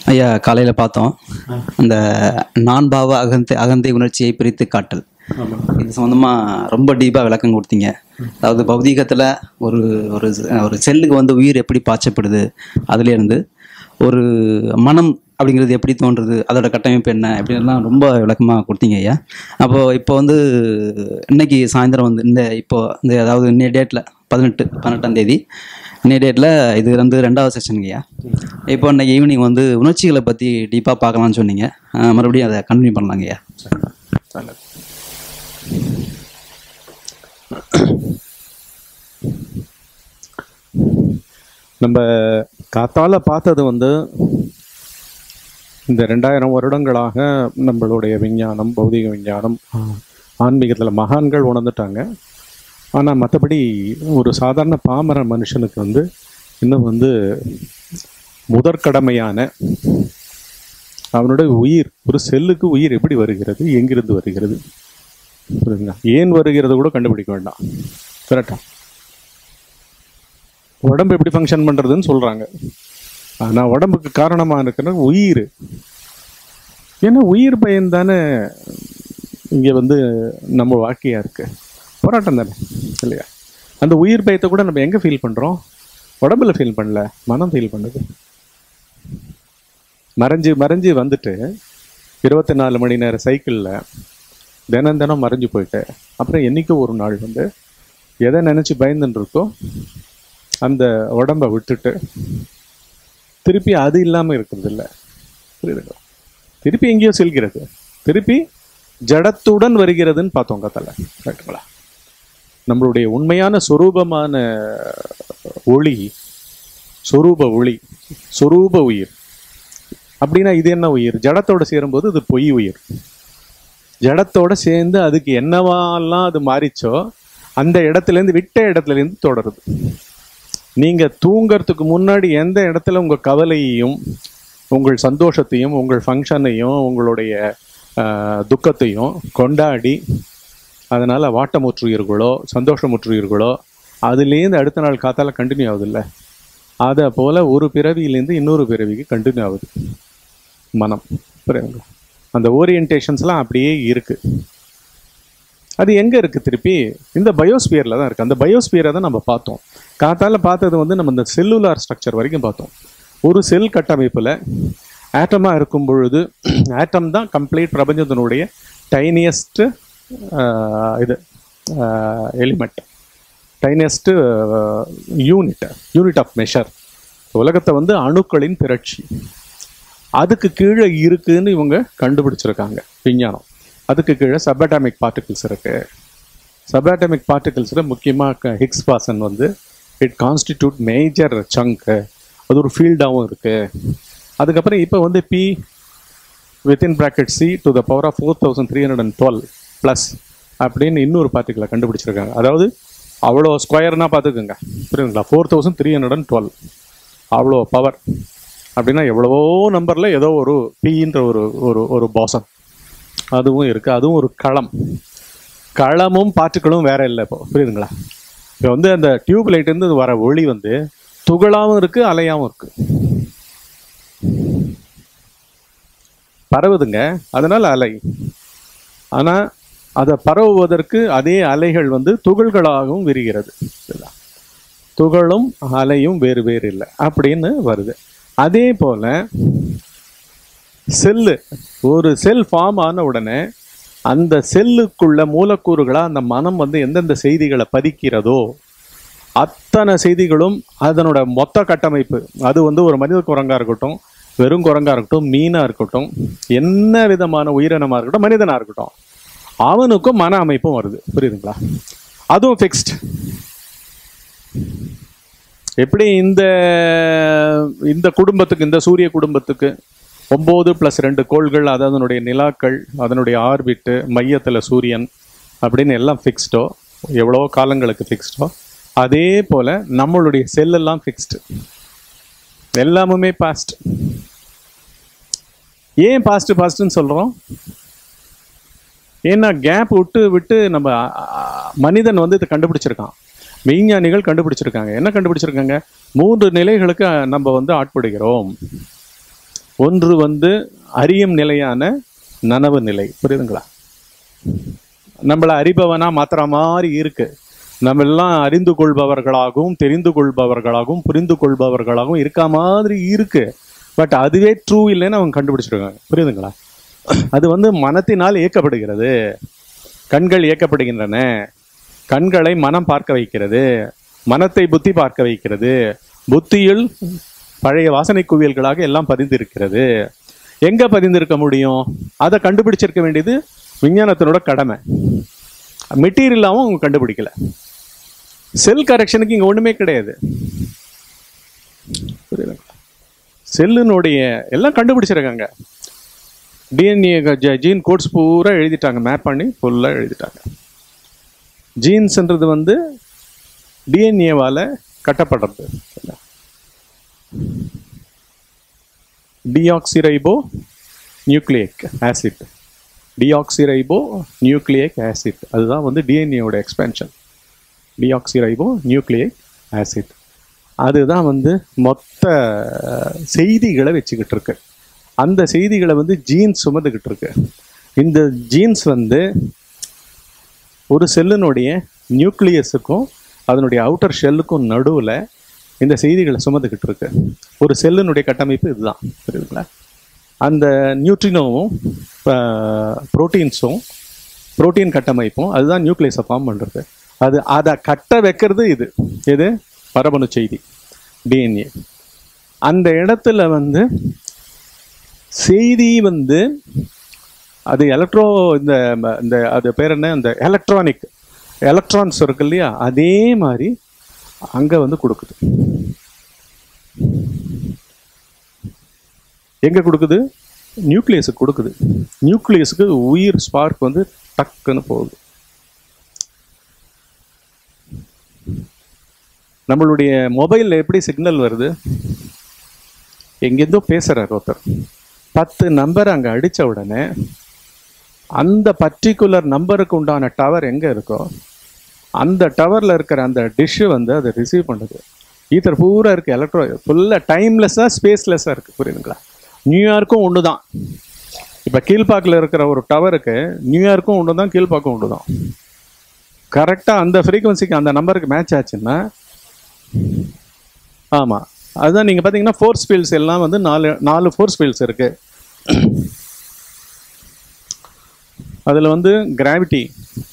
ஐயா காலையில் பார்த்தோம் அந்த நான் பாவ அகந்தை அகந்தை உணர்ச்சியை பிரித்து காட்டல் இது சம்மந்தமாக ரொம்ப டீப்பாக விளக்கம் கொடுத்தீங்க அதாவது பௌதீகத்தில் ஒரு ஒரு ஒரு செல்லுக்கு வந்து உயிர் எப்படி பாய்ச்சப்படுது அதுலேருந்து ஒரு மனம் அப்படிங்கிறது எப்படி தோன்றுறது அதோட கட்டமைப்பு என்ன இப்படின்லாம் ரொம்ப விளக்கமாக கொடுத்தீங்க ஐயா அப்போது இப்போ வந்து இன்னைக்கு சாயந்தரம் வந்து இந்த இப்போ இந்த அதாவது இன்னைய டேட்டில் பதினெட்டு பதினெட்டாம் தேதி இன்னைய டேட்டில் இது வந்து ரெண்டாவது செஷனுங்க ஐயா இப்போ இன்னைக்கு ஈவினிங் வந்து உணர்ச்சிகளை பற்றி டீப்பாக பார்க்கலாம்னு சொன்னீங்க அஹ் மறுபடியும் அதை கண்டினியூ பண்ணலாங்க ஐயா நல்லது நம்ம காத்தால பார்த்தது வந்து இந்த ரெண்டாயிரம் வருடங்களாக நம்மளுடைய விஞ்ஞானம் பௌதிக விஞ்ஞானம் ஆன்மீகத்தில் மகான்கள் உணர்ந்துட்டாங்க ஆனால் மற்றபடி ஒரு சாதாரண பாமர மனுஷனுக்கு வந்து இன்னும் வந்து முதற்கடமையான அவனுடைய உயிர் ஒரு செல்லுக்கு உயிர் எப்படி வருகிறது எங்கிருந்து வருகிறது புரியுதுங்களா ஏன் வருகிறது கூட கண்டுபிடிக்க வேண்டாம் கரெக்டா உடம்பு எப்படி ஃபங்க்ஷன் பண்றதுன்னு சொல்றாங்க ஆனா உடம்புக்கு காரணமா இருக்கிற உயிர் ஏன்னா உயிர் பயன் தானே இங்க வந்து நம்ம வாழ்க்கையா இருக்கு போராட்டம் தானே இல்லையா அந்த உயிர் பயத்தை கூட நம்ம எங்க ஃபீல் பண்றோம் உடம்புல ஃபீல் பண்ணல மனம் ஃபீல் பண்ணுது மறைஞ்சு மறைஞ்சு வந்துட்டு இருபத்தி நாலு மணி நேர சைக்கிளில் தினம் தினம் மறைஞ்சு போயிட்டு அப்புறம் என்னைக்கோ ஒரு நாள் வந்து எதை நினச்சி பயந்துன்னு இருக்கோ அந்த உடம்பை விட்டுட்டு திருப்பி அது இல்லாமல் இருக்கிறது இல்லை புரியுதுங்களா திருப்பி எங்கேயோ செல்கிறது திருப்பி ஜடத்துடன் வருகிறதுன்னு பார்த்தோம் கத்தல கரெக்டுங்களா நம்மளுடைய உண்மையான சொரூபமான ஒளி சொரூப ஒளி சொரூப உயிர் அப்படின்னா இது என்ன உயிர் ஜடத்தோட சேரும்போது இது பொய் உயிர் ஜடத்தோட சேர்ந்து அதுக்கு என்னவாலாம் அது மாறிச்சோ அந்த இடத்துலேருந்து விட்ட இடத்துலேருந்து தொடருது நீங்க தூங்கறதுக்கு முன்னாடி எந்த இடத்துல உங்க கவலையையும் உங்கள் சந்தோஷத்தையும் உங்கள் ஃபங்க்ஷனையும் உங்களுடைய ஆஹ், துக்கத்தையும் கொண்டாடி அதனால வாட்டமுற்றுயிர்களோ சந்தோஷமுற்றுயிர்களோ அதுலேருந்து அடுத்த நாள் காத்தால கண்டினியூ ஆகுது இல்லை அதை போல ஒரு பிறவியிலேருந்து இன்னொரு பிறவிக்கு கண்டினியூ ஆகுது மனம் புரியுதுங்களா அந்த ஓரியன்டேஷன்ஸ்லாம் அப்படியே இருக்கு அது எங்க இருக்கு திருப்பி இந்த பயோஸ்பியர்ல தான் இருக்கு அந்த பயோஸ்பியரை தான் நம்ம பார்த்தோம் காத்தால பார்த்தது வந்து நம்ம இந்த செல்லுலார் ஸ்ட்ரக்சர் வரைக்கும் பார்த்தோம் ஒரு செல் கட்டமைப்புல ஆட்டமா இருக்கும் பொழுது ஆட்டம் தான் கம்ப்ளீட் பிரபஞ்சத்தினுடைய டைனியஸ்ட் இது element tiniest unit unit of measure உலகத்தை வந்து அணுக்களின் திரட்சி அதுக்கு கீழே இருக்குன்னு இவங்க கண்டுபிடிச்சிருக்காங்க விஞ்ஞானம் அதுக்கு கீழே சபாட்டமிக் பார்ட்டிகிள்ஸ் இருக்கு சபாட்டமிக் பார்ட்டிகிள்ஸில் முக்கியமாக ஹிக்ஸ் பாசன் வந்து இட் கான்ஸ்டிடியூட் மேஜர் சங்க் அது ஒரு ஃபீல்டாகவும் இருக்கு அதுக்கப்புறம் இப்போ வந்து P within bracket C to the power of four thousand three hundred and twelve plus அப்படின்னு இன்னொரு பார்ட்டிகளை கண்டுபிடிச்சிருக்காங்க அதாவது அவ்வளோ ஸ்கொயர்னா பார்த்துக்குங்க புரியுதுங்களா four thousand three hundred and twelve அவ்வளோ பவர் அப்படின்னா எவ்வளவோ நம்பரில் ஏதோ ஒரு பின்ற ஒரு ஒரு ஒரு பாசம் அதுவும் இருக்குது அதுவும் ஒரு களம் களமும் பார்ட்டிகளும் வேற இல்லை இப்போ புரியுதுங்களா இப்போ வந்து அந்த டியூப் லைட்லேருந்து வர ஒளி வந்து துகளாவும் இருக்குது அலையாவும் இருக்குது பரவுதுங்க அதனால அலை ஆனால் அதை பரவுவதற்கு அதே அலைகள் வந்து துகள்களாகவும் விரிகிறது சரிங்களா? துகளும் அலையும் வேறு வேறு இல்லை அப்படின்னு வருது அதே போல செல்லு ஒரு செல் ஃபார்ம் ஆன உடனே அந்த செல்லுக்குள்ள மூலக்கூறுகளா அந்த மனம் வந்து எந்தெந்த செய்திகளை பதிக்கிறதோ அத்தனை செய்திகளும் அதனோட மொத்த கட்டமைப்பு அது வந்து ஒரு மனித குரங்கா இருக்கட்டும் வெறும் குரங்கா இருக்கட்டும் மீனா இருக்கட்டும் என்ன விதமான உயிரினமா இருக்கட்டும் மனிதனா இருக்கட்டும் அவனுக்கும் மன அமைப்பும் வருது புரியுதுங்களா அதுவும் ஃபிக்ஸ்ட் எப்படி இந்த இந்த குடும்பத்துக்கு இந்த சூரிய குடும்பத்துக்கு ஒம்பது ப்ளஸ் ரெண்டு கோள்கள் அது அதனுடைய நிலாக்கள் அதனுடைய ஆர்பிட்டு மையத்தில் சூரியன் அப்படின்னு எல்லாம் ஃபிக்ஸ்டோ எவ்வளவோ காலங்களுக்கு ஃபிக்ஸ்டோ அதே போல் நம்மளுடைய செல்லெல்லாம் ஃபிக்ஸ்டு எல்லாமுமே பாஸ்ட் ஏன் பாஸ்ட் பாஸ்ட்னு சொல்கிறோம் ஏன்னா கேப் விட்டு விட்டு நம்ம அ, அ, மனிதன் வந்து இதை கண்டுபிடிச்சிருக்கான் மெய்ஞானிகள் கண்டுபிடிச்சிருக்காங்க என்ன கண்டுபிடிச்சிருக்காங்க மூன்று நிலைகளுக்கு நம்ம வந்து ஆட்படுகிறோம் ஒன்று வந்து அறியும் நிலையான நனவு நிலை புரியுதுங்களா நம்மள அறிபவனா மாத்திர மாதிரி இருக்கு நம்ம எல்லாம் அறிந்து கொள்பவர்களாகவும் தெரிந்து கொள்பவர்களாகவும் புரிந்து கொள்பவர்களாகவும் இருக்க மாதிரி இருக்கு பட் அதுவே ட்ரூ இல்லைன்னு அவங்க கண்டுபிடிச்சிருக்காங்க புரியுதுங்களா அது வந்து மனத்தினால் இயக்கப்படுகிறது கண்கள் இயக்கப்படுகின்றன கண்களை மனம் பார்க்க வைக்கிறது மனத்தை புத்தி பார்க்க வைக்கிறது புத்தியில் பழைய வாசனை குவியல்களாக எல்லாம் பதிந்திருக்கிறது எங்க பதிந்திருக்க முடியும் அதை கண்டுபிடிச்சிருக்க வேண்டியது விஞ்ஞானத்தினோட கடமை மெட்டீரியலாவும் அவங்க கண்டுபிடிக்கல செல் கரெக்ஷனுக்கு இங்க ஒண்ணுமே கிடையாது புரியுதுங்களா செல்லுனுடைய எல்லாம் கண்டுபிடிச்சிருக்காங்க டிஎன்ஏ ஜீன் கோட்ஸ் பூரா எழுதிட்டாங்க மேப் பண்ணி ஃபுல்லாக எழுதிட்டாங்க ஜீன்ஸ்ன்றது வந்து டிஎன்ஏவால் கட்டப்படுறது deoxyribo nucleic acid deoxyribo nucleic acid அதுதான் வந்து டிஎன்ஏவோட எக்ஸ்பென்ஷன் டிஆக்சிரைபோ நியூக்ளியிக் ஆசிட் அதுதான் வந்து மொத்த செய்திகளை வச்சுக்கிட்டு இருக்கு அந்த செய்திகளை வந்து ஜீன்ஸ் சுமந்துக்கிட்டு இருக்கு இந்த ஜீன்ஸ் வந்து ஒரு செல்லினுடைய நியூக்ளியஸுக்கும் அதனுடைய அவுட்டர் ஷெல்லுக்கும் நடுவில் இந்த செய்திகளை சுமந்துக்கிட்டு இருக்கு ஒரு செல்லினுடைய கட்டமைப்பு இதுதான் புரியுதுங்களா அந்த நியூட்ரினோவும் ப்ரோட்டீன்ஸும் புரோட்டீன் கட்டமைப்பும் அதுதான் நியூக்ளியஸை ஃபார்ம் பண்ணுறது அது அதை கட்ட வைக்கிறது இது எது மரபணு செய்தி டிஎன்ஏ அந்த இடத்துல வந்து செய்தி வந்து அது எலக்ட்ரோ இந்த ம- இந்த அது பேர் என்ன இந்த எலக்ட்ரானிக் எலக்ட்ரான்ஸ் இருக்கு இல்லையா அதே மாதிரி அங்க வந்து கொடுக்குது எங்க கொடுக்குது நியூக்ளியஸுக்கு கொடுக்குது நியூக்ளியஸுக்கு உயிர் ஸ்பார்க் வந்து டக்குன்னு போகுது நம்மளுடைய மொபைல்ல எப்படி சிக்னல் வருது எங்கேருந்தோ பேசுறார் ஒருத்தர் பத்து நம்பர் அங்க அடிச்ச உடனே அந்த பர்டிகுலர் நம்பருக்கு உண்டான டவர் எங்க இருக்கோ அந்த டவர்ல இருக்கிற அந்த டிஷ்ஷு வந்து அதை ரிசீவ் பண்ணுது ஈத்தர் பூரா இருக்கு எலக்ட்ரோ ஃபுல்லாக டைம்லெஸ்ஸாக ஸ்பேஸ்லெஸ்ஸாக இருக்கு புரியுதுங்களா நியூயார்க்கும் ஒன்று தான் இப்போ கீழ்ப்பாக்கில் இருக்கிற ஒரு டவருக்கு நியூயார்க்கும் ஒன்று தான் கீழ்ப்பாக்கும் ஒன்று தான் கரெக்டாக அந்த ஃப்ரீக்வன்சிக்கு அந்த நம்பருக்கு மேட்ச் ஆச்சுன்னா ஆமாம் அதுதான் நீங்கள் பார்த்தீங்கன்னா ஃபோர்ஸ் ஃபீல்ட்ஸ் எல்லாம் வந்து நாலு நாலு ஃபோர்ஸ் ஃபீல்ட்ஸ் இருக்கு அதில் வந்து கிராவிட்டி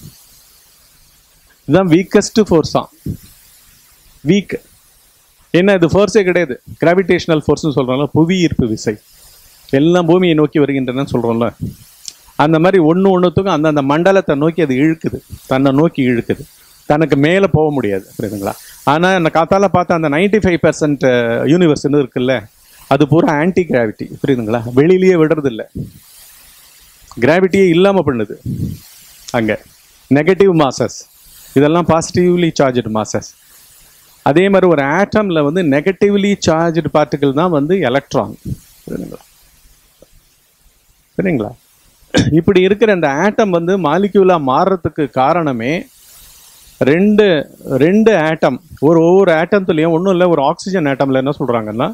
இதுதான் வீக்கஸ்ட் ஃபோர்ஸ் தான் வீக் என்ன இது ஃபோர்ஸே கிடையாது கிராவிடேஷனல் ஃபோர்ஸ்னு சொல்கிறோம்ல புவி ஈர்ப்பு விசை எல்லாம் பூமியை நோக்கி வருகின்றன சொல்கிறோம்ல அந்த மாதிரி ஒன்று ஒன்றுத்துக்கும் அந்தந்த மண்டலத்தை நோக்கி அது இழுக்குது தன்னை நோக்கி இழுக்குது தனக்கு மேலே போக முடியாது புரியுதுங்களா ஆனால் அந்த காத்தால பார்த்த அந்த நைன்டி ஃபைவ் பர்சன்ட் யூனிவர்ஸ்னு இருக்குல்ல அது பூரா ஆன்டி கிராவிட்டி புரியுதுங்களா வெளியிலேயே விடுறது இல்லை கிராவிட்டியே இல்லாமல் பண்ணுது அங்கே நெகட்டிவ் மாசஸ் இதெல்லாம் பாசிட்டிவ்லி சார்ஜ்டு மாசஸ் அதே மாதிரி ஒரு ஆட்டம்ல வந்து நெகட்டிவ்லி சார்ஜ்டு பார்ட்டிகிள் தான் வந்து எலக்ட்ரான் புரியுதுங்களா சரிங்களா இப்படி இருக்கிற இந்த ஆட்டம் வந்து மாலிக்யூலா மாறுறதுக்கு காரணமே ரெண்டு ரெண்டு ஆட்டம் ஒரு ஒவ்வொரு ஆட்டம்துலேயும் ஒன்றும் இல்லை ஒரு ஆக்சிஜன் ஆட்டம்ல என்ன சொல்றாங்கன்னா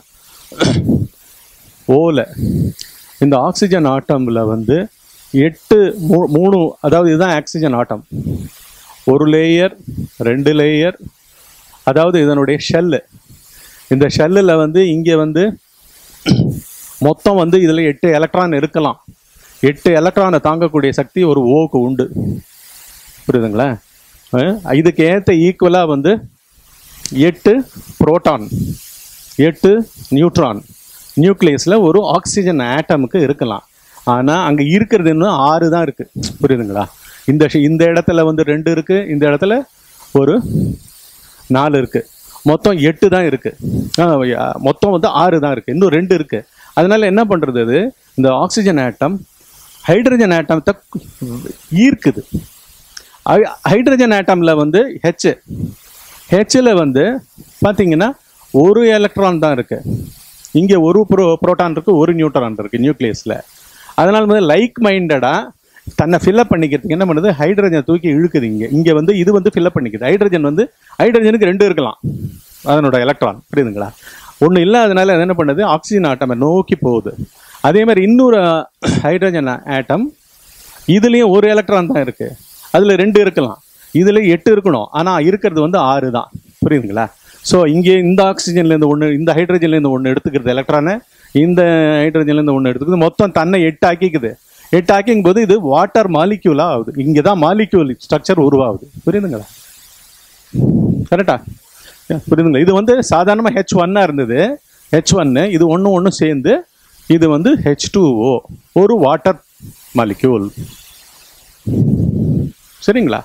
ஓல இந்த ஆக்சிஜன் ஆட்டம்ல வந்து எட்டு மூ- மூணு அதாவது இதுதான் ஆக்சிஜன் ஆட்டம் ஒரு லேயர் ரெண்டு லேயர் அதாவது இதனுடைய ஷெல்லு இந்த ஷெல்லில் வந்து இங்கே வந்து மொத்தம் வந்து இதில் எட்டு எலக்ட்ரான் இருக்கலாம் எட்டு எலக்ட்ரானை தாங்கக்கூடிய சக்தி ஒரு ஓக்கு உண்டு புரியுதுங்களா அஹ் இதுக்கு ஏற்ற ஈக்குவலாக வந்து எட்டு புரோட்டான் எட்டு நியூட்ரான் நியூக்ளியஸில் ஒரு ஆக்சிஜன் ஆட்டமுக்கு இருக்கலாம் ஆனால் அங்கே இருக்கிறது இன்னும் ஆறு தான் இருக்குது புரியுதுங்களா இந்த ஷி- இந்த இடத்துல வந்து ரெண்டு இருக்குது இந்த இடத்துல ஒரு நாலு இருக்குது மொத்தம் எட்டு தான் இருக்குது மொத்தம் வந்து ஆறு தான் இருக்குது இன்னும் ரெண்டு இருக்குது அதனால என்ன பண்ணுறது அது இந்த ஆக்சிஜன் ஆட்டம் ஹைட்ரஜன் ஆட்டத்தை ஈர்க்குது ஹை- ஹைட்ரஜன் ஆட்டமில் வந்து ஹெச் ஹெச்சில் வந்து பார்த்தீங்கன்னா ஒரு எலக்ட்ரான் தான் இருக்கு இங்கே ஒரு ப்ரோ புரோட்டான் இருக்கு ஒரு நியூட்ரான் இருக்கு நியூக்ளியஸில் அதனால வந்து லைக் மைண்டடாக தன்னை ஃபில்அப் பண்ணிக்கிறதுக்கு என்ன பண்ணுது ஹைட்ரஜனை தூக்கி இழுக்குது இங்கே இங்கே வந்து இது வந்து ஃபில்அப் பண்ணிக்குது ஹைட்ரஜன் வந்து ஹைட்ரஜனுக்கு ரெண்டு இருக்கலாம் அதனோட எலக்ட்ரான் புரியுதுங்களா ஒன்று இல்லாதனால அது என்ன பண்ணுது ஆக்சிஜன் ஆட்டமை நோக்கி போகுது அதே மாதிரி இன்னொரு ஹைட்ரஜன் ஆட்டம் இதுலேயும் ஒரு எலக்ட்ரான் தான் இருக்கு அதில் ரெண்டு இருக்கலாம் இதில் எட்டு இருக்கணும் ஆனால் இருக்கிறது வந்து ஆறு தான் புரியுதுங்களா ஸோ இங்கே இந்த ஆக்சிஜன்லேருந்து ஒன்று இந்த ஹைட்ரஜன்லேருந்து ஒன்று எடுத்துக்கிறது எலக்ட்ரானு இந்த ஹைட்ரஜன்லேருந்து ஒன்று எடுத்துக்கிறது மொத்தம் தன்னை எட்டு ஆக்கிக்குது எட்டு ஆக்கிக்கும் போது இது வாட்டர் மாலிக்யூலாக ஆகுது இங்கே தான் மாலிக்யூல் ஸ்ட்ரக்சர் உருவாகுது புரியுதுங்களா கரெக்டா புரியுதுங்களா இது வந்து சாதாரணமாக ஹெச் ஒன்னாக இருந்தது ஹெச் ஒன்னு இது ஒன்று ஒன்று சேர்ந்து இது வந்து ஹெச் டூ ஓ ஒரு வாட்டர் மாலிக்யூல் சரிங்களா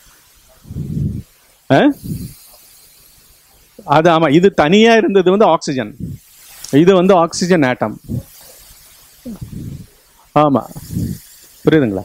ஆ? அது ஆமாம் இது தனியாக இருந்தது வந்து ஆக்சிஜன் இது வந்து ஆக்சிஜன் ஆட்டம் ஆமாம் புரியுதுங்களா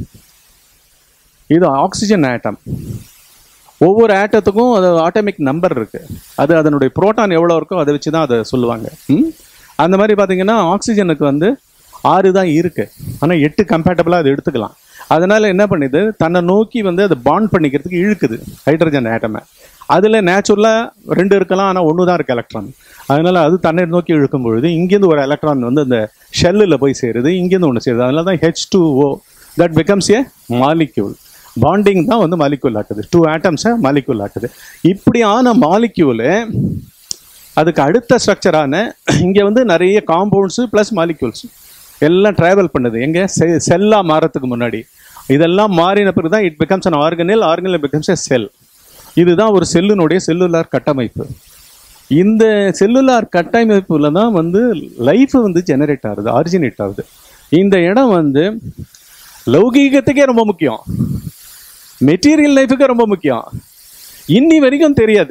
இது ஆக்சிஜன் ஆட்டம் ஒவ்வொரு ஆட்டத்துக்கும் அது ஆட்டமிக் நம்பர் இருக்கு அது அதனுடைய புரோட்டான் எவ்வளோ இருக்கோ அதை வச்சு தான் அதை சொல்லுவாங்க ம்? அந்த மாதிரி பார்த்தீங்கன்னா ஆக்சிஜனுக்கு வந்து ஆறு தான் இருக்கு ஆனால் எட்டு கம்பேட்டபிளாக அது எடுத்துக்கலாம் அதனால என்ன பண்ணுது தன்னை நோக்கி வந்து அதை பாண்ட் பண்ணிக்கிறதுக்கு இழுக்குது ஹைட்ரஜன் ஆட்டமை அதில் நேச்சுரலாக ரெண்டு இருக்கலாம் ஆனால் ஒன்று தான் இருக்கு எலக்ட்ரான் அதனால அது தன்னை நோக்கி இழுக்கும் பொழுது இங்கேருந்து ஒரு எலக்ட்ரான் வந்து அந்த ஷெல்லில் போய் சேருது இங்கேருந்து ஒன்று சேருது அதனால தான் H two O that becomes a molecule bonding தான் வந்து மாலிக்யூல் ஆக்குது டூ ஆட்டம்ஸை மாலிக்யூல் ஆக்குது இப்படியான மாலிக்யூலு அதுக்கு அடுத்த ஸ்ட்ரக்சரான இங்கே வந்து நிறைய காம்பவுண்ட்ஸு ப்ளஸ் மாலிக்யூல்ஸ் எல்லாம் ட்ராவல் பண்ணுது எங்கே செ செல்லாக மாறத்துக்கு முன்னாடி இதெல்லாம் மாறின பிறகு தான் it becomes an organelle organelle becomes a cell இதுதான் ஒரு செல்லினுடைய செல்லுலார் கட்டமைப்பு இந்த செல்லுலார் கட்டமைப்புல தான் வந்து லைஃப் வந்து ஜெனரேட் ஆகுது ஆரிஜினேட் ஆகுது இந்த இடம் வந்து லௌகீகத்துக்கே ரொம்ப முக்கியம் மெட்டீரியல் லைஃபுக்கு ரொம்ப முக்கியம் இன்னி வரைக்கும் தெரியாது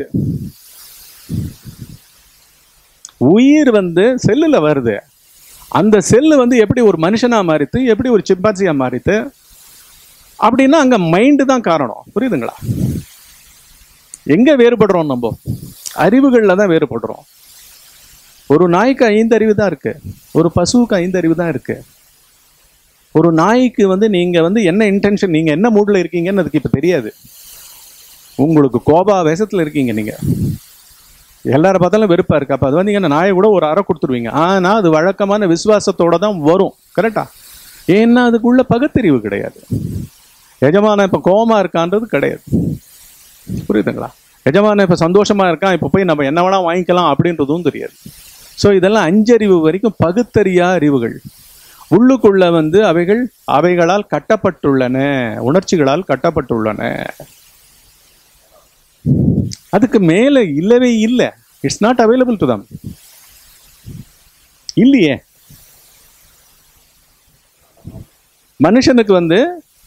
உயிர் வந்து செல்லுல வருது அந்த செல்லு வந்து எப்படி ஒரு மனுஷனா மாறித்து எப்படி ஒரு சிம்பான்சியா மாறித்து அப்படின்னா அங்க மைண்டு தான் காரணம் புரியுதுங்களா எங்க வேறுபடுறோம் நம்ம அறிவுகள்ல தான் வேறுபடுறோம் ஒரு நாய்க்கு ஐந்து அறிவு தான் இருக்கு ஒரு பசுவுக்கு ஐந்து அறிவு தான் இருக்கு ஒரு நாய்க்கு வந்து நீங்க வந்து என்ன இன்டென்ஷன் நீங்க என்ன மூட்ல இருக்கீங்கன்னு அதுக்கு இப்ப தெரியாது உங்களுக்கு கோபாவேசத்துல இருக்கீங்க நீங்க எல்லாரை பார்த்தாலும் வெறுப்பா இருக்கு அப்ப அது வந்து நீங்க நாயை கூட ஒரு அறை கொடுத்துருவீங்க ஆனா அது வழக்கமான விசுவாசத்தோட தான் வரும் கரெக்டா ஏன்னா அதுக்குள்ள பகுத்தறிவு கிடையாது எஜமான இப்ப கோவமா இருக்கான்றது கிடையாது புரியுதுங்களா எஜமான இப்ப சந்தோஷமா இருக்கான் இப்ப போய் நம்ம என்ன வேணா வாங்கிக்கலாம் அப்படின்றதும் தெரியாது ஸோ இதெல்லாம் அஞ்சறிவு வரைக்கும் பகுத்தறியா அறிவுகள் உள்ளுக்குள்ள வந்து அவைகள் அவைகளால் கட்டப்பட்டுள்ளன உணர்ச்சிகளால் கட்டப்பட்டுள்ளன அதுக்கு மேல இல்லவே இல்லை it's not available to them இல்லையே மனுஷனுக்கு வந்து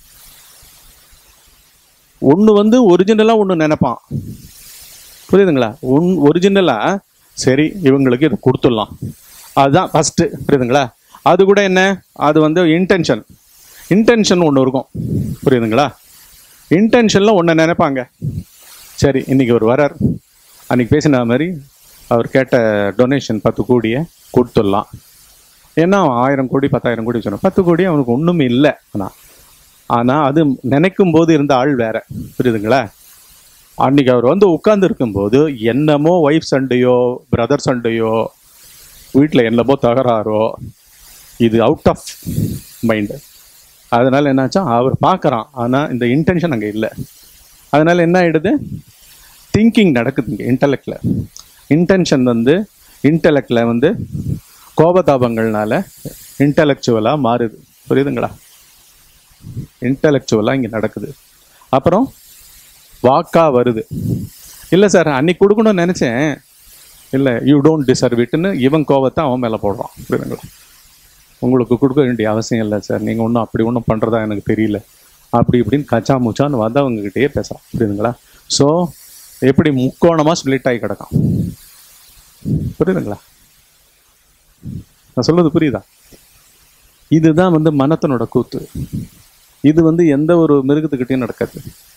ஒன்று வந்து ஒரிஜினலாக ஒன்று நினைப்பான் புரியுதுங்களா ஒன் ஒரிஜினலாக சரி இவங்களுக்கு இதை கொடுத்துடலாம் அதுதான் ஃபஸ்ட்டு புரியுதுங்களா அது கூட என்ன அது வந்து இன்டென்ஷன் இன்டென்ஷன் ஒன்று இருக்கும் புரியுதுங்களா இன்டென்ஷனில் ஒன்று நினைப்பாங்க சரி இன்னைக்கு ஒரு வரார் அன்னைக்கு பேசின மாதிரி அவர் கேட்ட டொனேஷன் பத்து கோடியை கொடுத்துடலாம் ஏன்னா அவன் ஆயிரம் கோடி பத்தாயிரம் கோடி சொன்னான் பத்து கோடி அவனுக்கு ஒன்றுமே இல்லை ஆனால் ஆனால் அது நினைக்கும் போது இருந்த ஆள் வேற புரியுதுங்களா அன்னைக்கு அவர் வந்து உட்கார்ந்து இருக்கும்போது என்னமோ ஒய்ஃப் சண்டையோ பிரதர் சண்டையோ வீட்டில் என்னமோ தகராறோ இது அவுட் ஆஃப் மைண்டு அதனால என்னாச்சா அவர் பார்க்குறான் ஆனால் இந்த இன்டென்ஷன் அங்கே இல்லை அதனால என்ன ஆயிடுது திங்கிங் நடக்குது இங்கே இன்டலெக்டில் இன்டென்ஷன் வந்து இன்டலெக்டில் வந்து கோபதாபங்கள்னால இன்டலெக்சுவலாக மாறுது புரியுதுங்களா இன்டலெக்சுவலாக இங்கே நடக்குது அப்புறம் வாக்கா வருது இல்லை சார் அன்னைக்கு கொடுக்கணும்னு நினச்சேன் இல்லை யூ டோன்ட் டிசர்வ் இட்னு இவன் கோபத்தை அவன் மேலே போடுறான் புரியுதுங்களா உங்களுக்கு கொடுக்க வேண்டிய அவசியம் இல்லை சார் நீங்கள் ஒன்றும் அப்படி ஒன்றும் பண்ணுறதா எனக்கு தெரியல அப்படி இப்படின்னு கச்சா முச்சான்னு வந்தவங்ககிட்டயே பேசலாம் புரியுதுங்களா ஸோ எப்படி முக்கோணமாக ஸ்ப்ளிட் ஆகி கிடக்கும் புரியுதுங்களா நான் சொல்றது புரியுதா இதுதான் வந்து மனத்தினோட கூத்து இது வந்து எந்த ஒரு மிருகத்துக்கிட்டையும் நடக்காது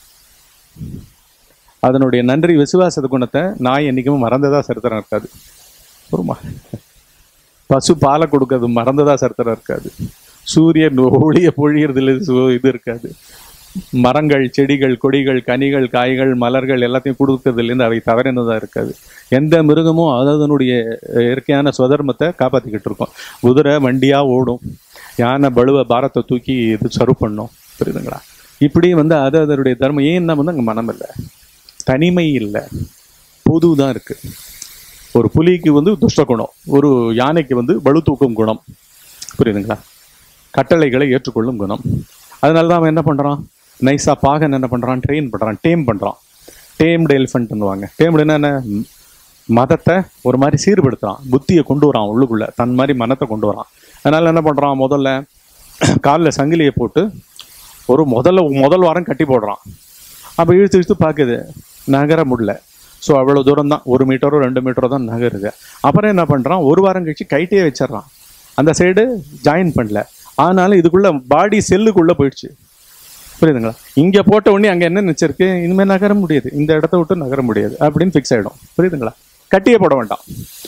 அதனுடைய நன்றி விசுவாச குணத்தை நாய் என்னைக்குமே மறந்ததா சரித்திரம் இருக்காது ஒருமா பசு பாலை கொடுக்கறது மறந்ததா சரித்திரம் இருக்காது சூரியன் ஒளிய பொழியறதுல சு- இது இருக்காது மரங்கள் செடிகள் கொடிகள் கனிகள் காய்கள் மலர்கள் எல்லாத்தையும் கொடுக்கறதுலேருந்து அவை தவறினதாக இருக்காது எந்த மிருகமும் அதனுடைய இயற்கையான சுதர்மத்தை காப்பாற்றிக்கிட்டு இருக்கும் குதிரை வண்டியாக ஓடும் யானை பலுவ பாரத்தை தூக்கி இது சர்வ் பண்ணும் புரியுதுங்களா இப்படி வந்து அது அதனுடைய தர்மம் ஏன்னா வந்து அங்கே மனம் இல்லை தனிமை இல்லை பொது தான் இருக்கு ஒரு புலிக்கு வந்து துஷ்ட குணம் ஒரு யானைக்கு வந்து பளு தூக்கும் குணம் புரியுதுங்களா கட்டளைகளை ஏற்றுக்கொள்ளும் குணம் அதனால தான் அவன் என்ன பண்ணுறான் நைஸாக பாகன் என்ன பண்ணுறான் ட்ரெயின் பண்ணுறான் டேம் பண்ணுறான் டேம்டு எலிஃபென்ட்னுவாங்க டேம்டுன்னா என்ன ம், மதத்தை ஒரு மாதிரி சீர்படுத்துறான் புத்தியை கொண்டு வரான் உள்ளுக்குள்ள தன் மாதிரி மனத்தை கொண்டு வரான் அதனால என்ன பண்ணுறான் முதல்ல காலில் சங்கிலியை போட்டு ஒரு முதல்ல முதல் வாரம் கட்டி போடுறான் அப்போ இழுத்து இழுத்து பார்க்குது நகர முடியல ஸோ அவ்வளோ தூரம் தான் ஒரு மீட்டரோ ரெண்டு மீட்டரோ தான் நகருது அப்புறம் என்ன பண்ணுறான் ஒரு வாரம் கழிச்சு கைட்டே வச்சிடுறான் அந்த சைடு ஜாயின் பண்ணல ஆனாலும் இதுக்குள்ள பாடி செல்லுக்குள்ளே போயிடுச்சு புரியுதுங்களா இங்கே போட்ட உடனே அங்கே என்ன நினச்சிருக்கு இனிமேல் நகர முடியாது இந்த இடத்த விட்டு நகர முடியாது அப்படின்னு ஃபிக்ஸ் ஆகிடும் புரியுதுங்களா கட்டியே போட வேண்டாம்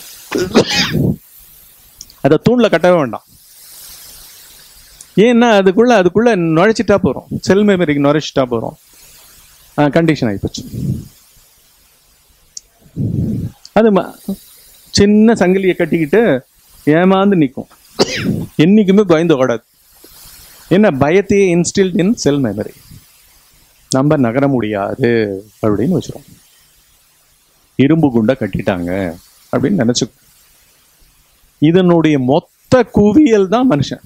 அதை தூணில் கட்டவே வேண்டாம் ஏன்னா அதுக்குள்ள அதுக்குள்ள நுழைச்சிட்டா போகிறோம் செல் மெமரிக்கு நுழைச்சிட்டா போகிறோம் கண்டிஷன் ஆகிப்போச்சு அது ம- சின்ன சங்கிலியை கட்டிக்கிட்டு ஏமாந்து நிற்கும் என்னைக்குமே பயந்து ஓடாது என்ன பயத்தையே இன்ஸ்டில்ட் இன் செல் மெமரி நம்ம நகர முடியாது அப்படின்னு வச்சிரும் இரும்பு குண்டை கட்டிட்டாங்க அப்படின்னு நினைச்சு இதனுடைய மொத்த குவியல் தான் மனுஷன்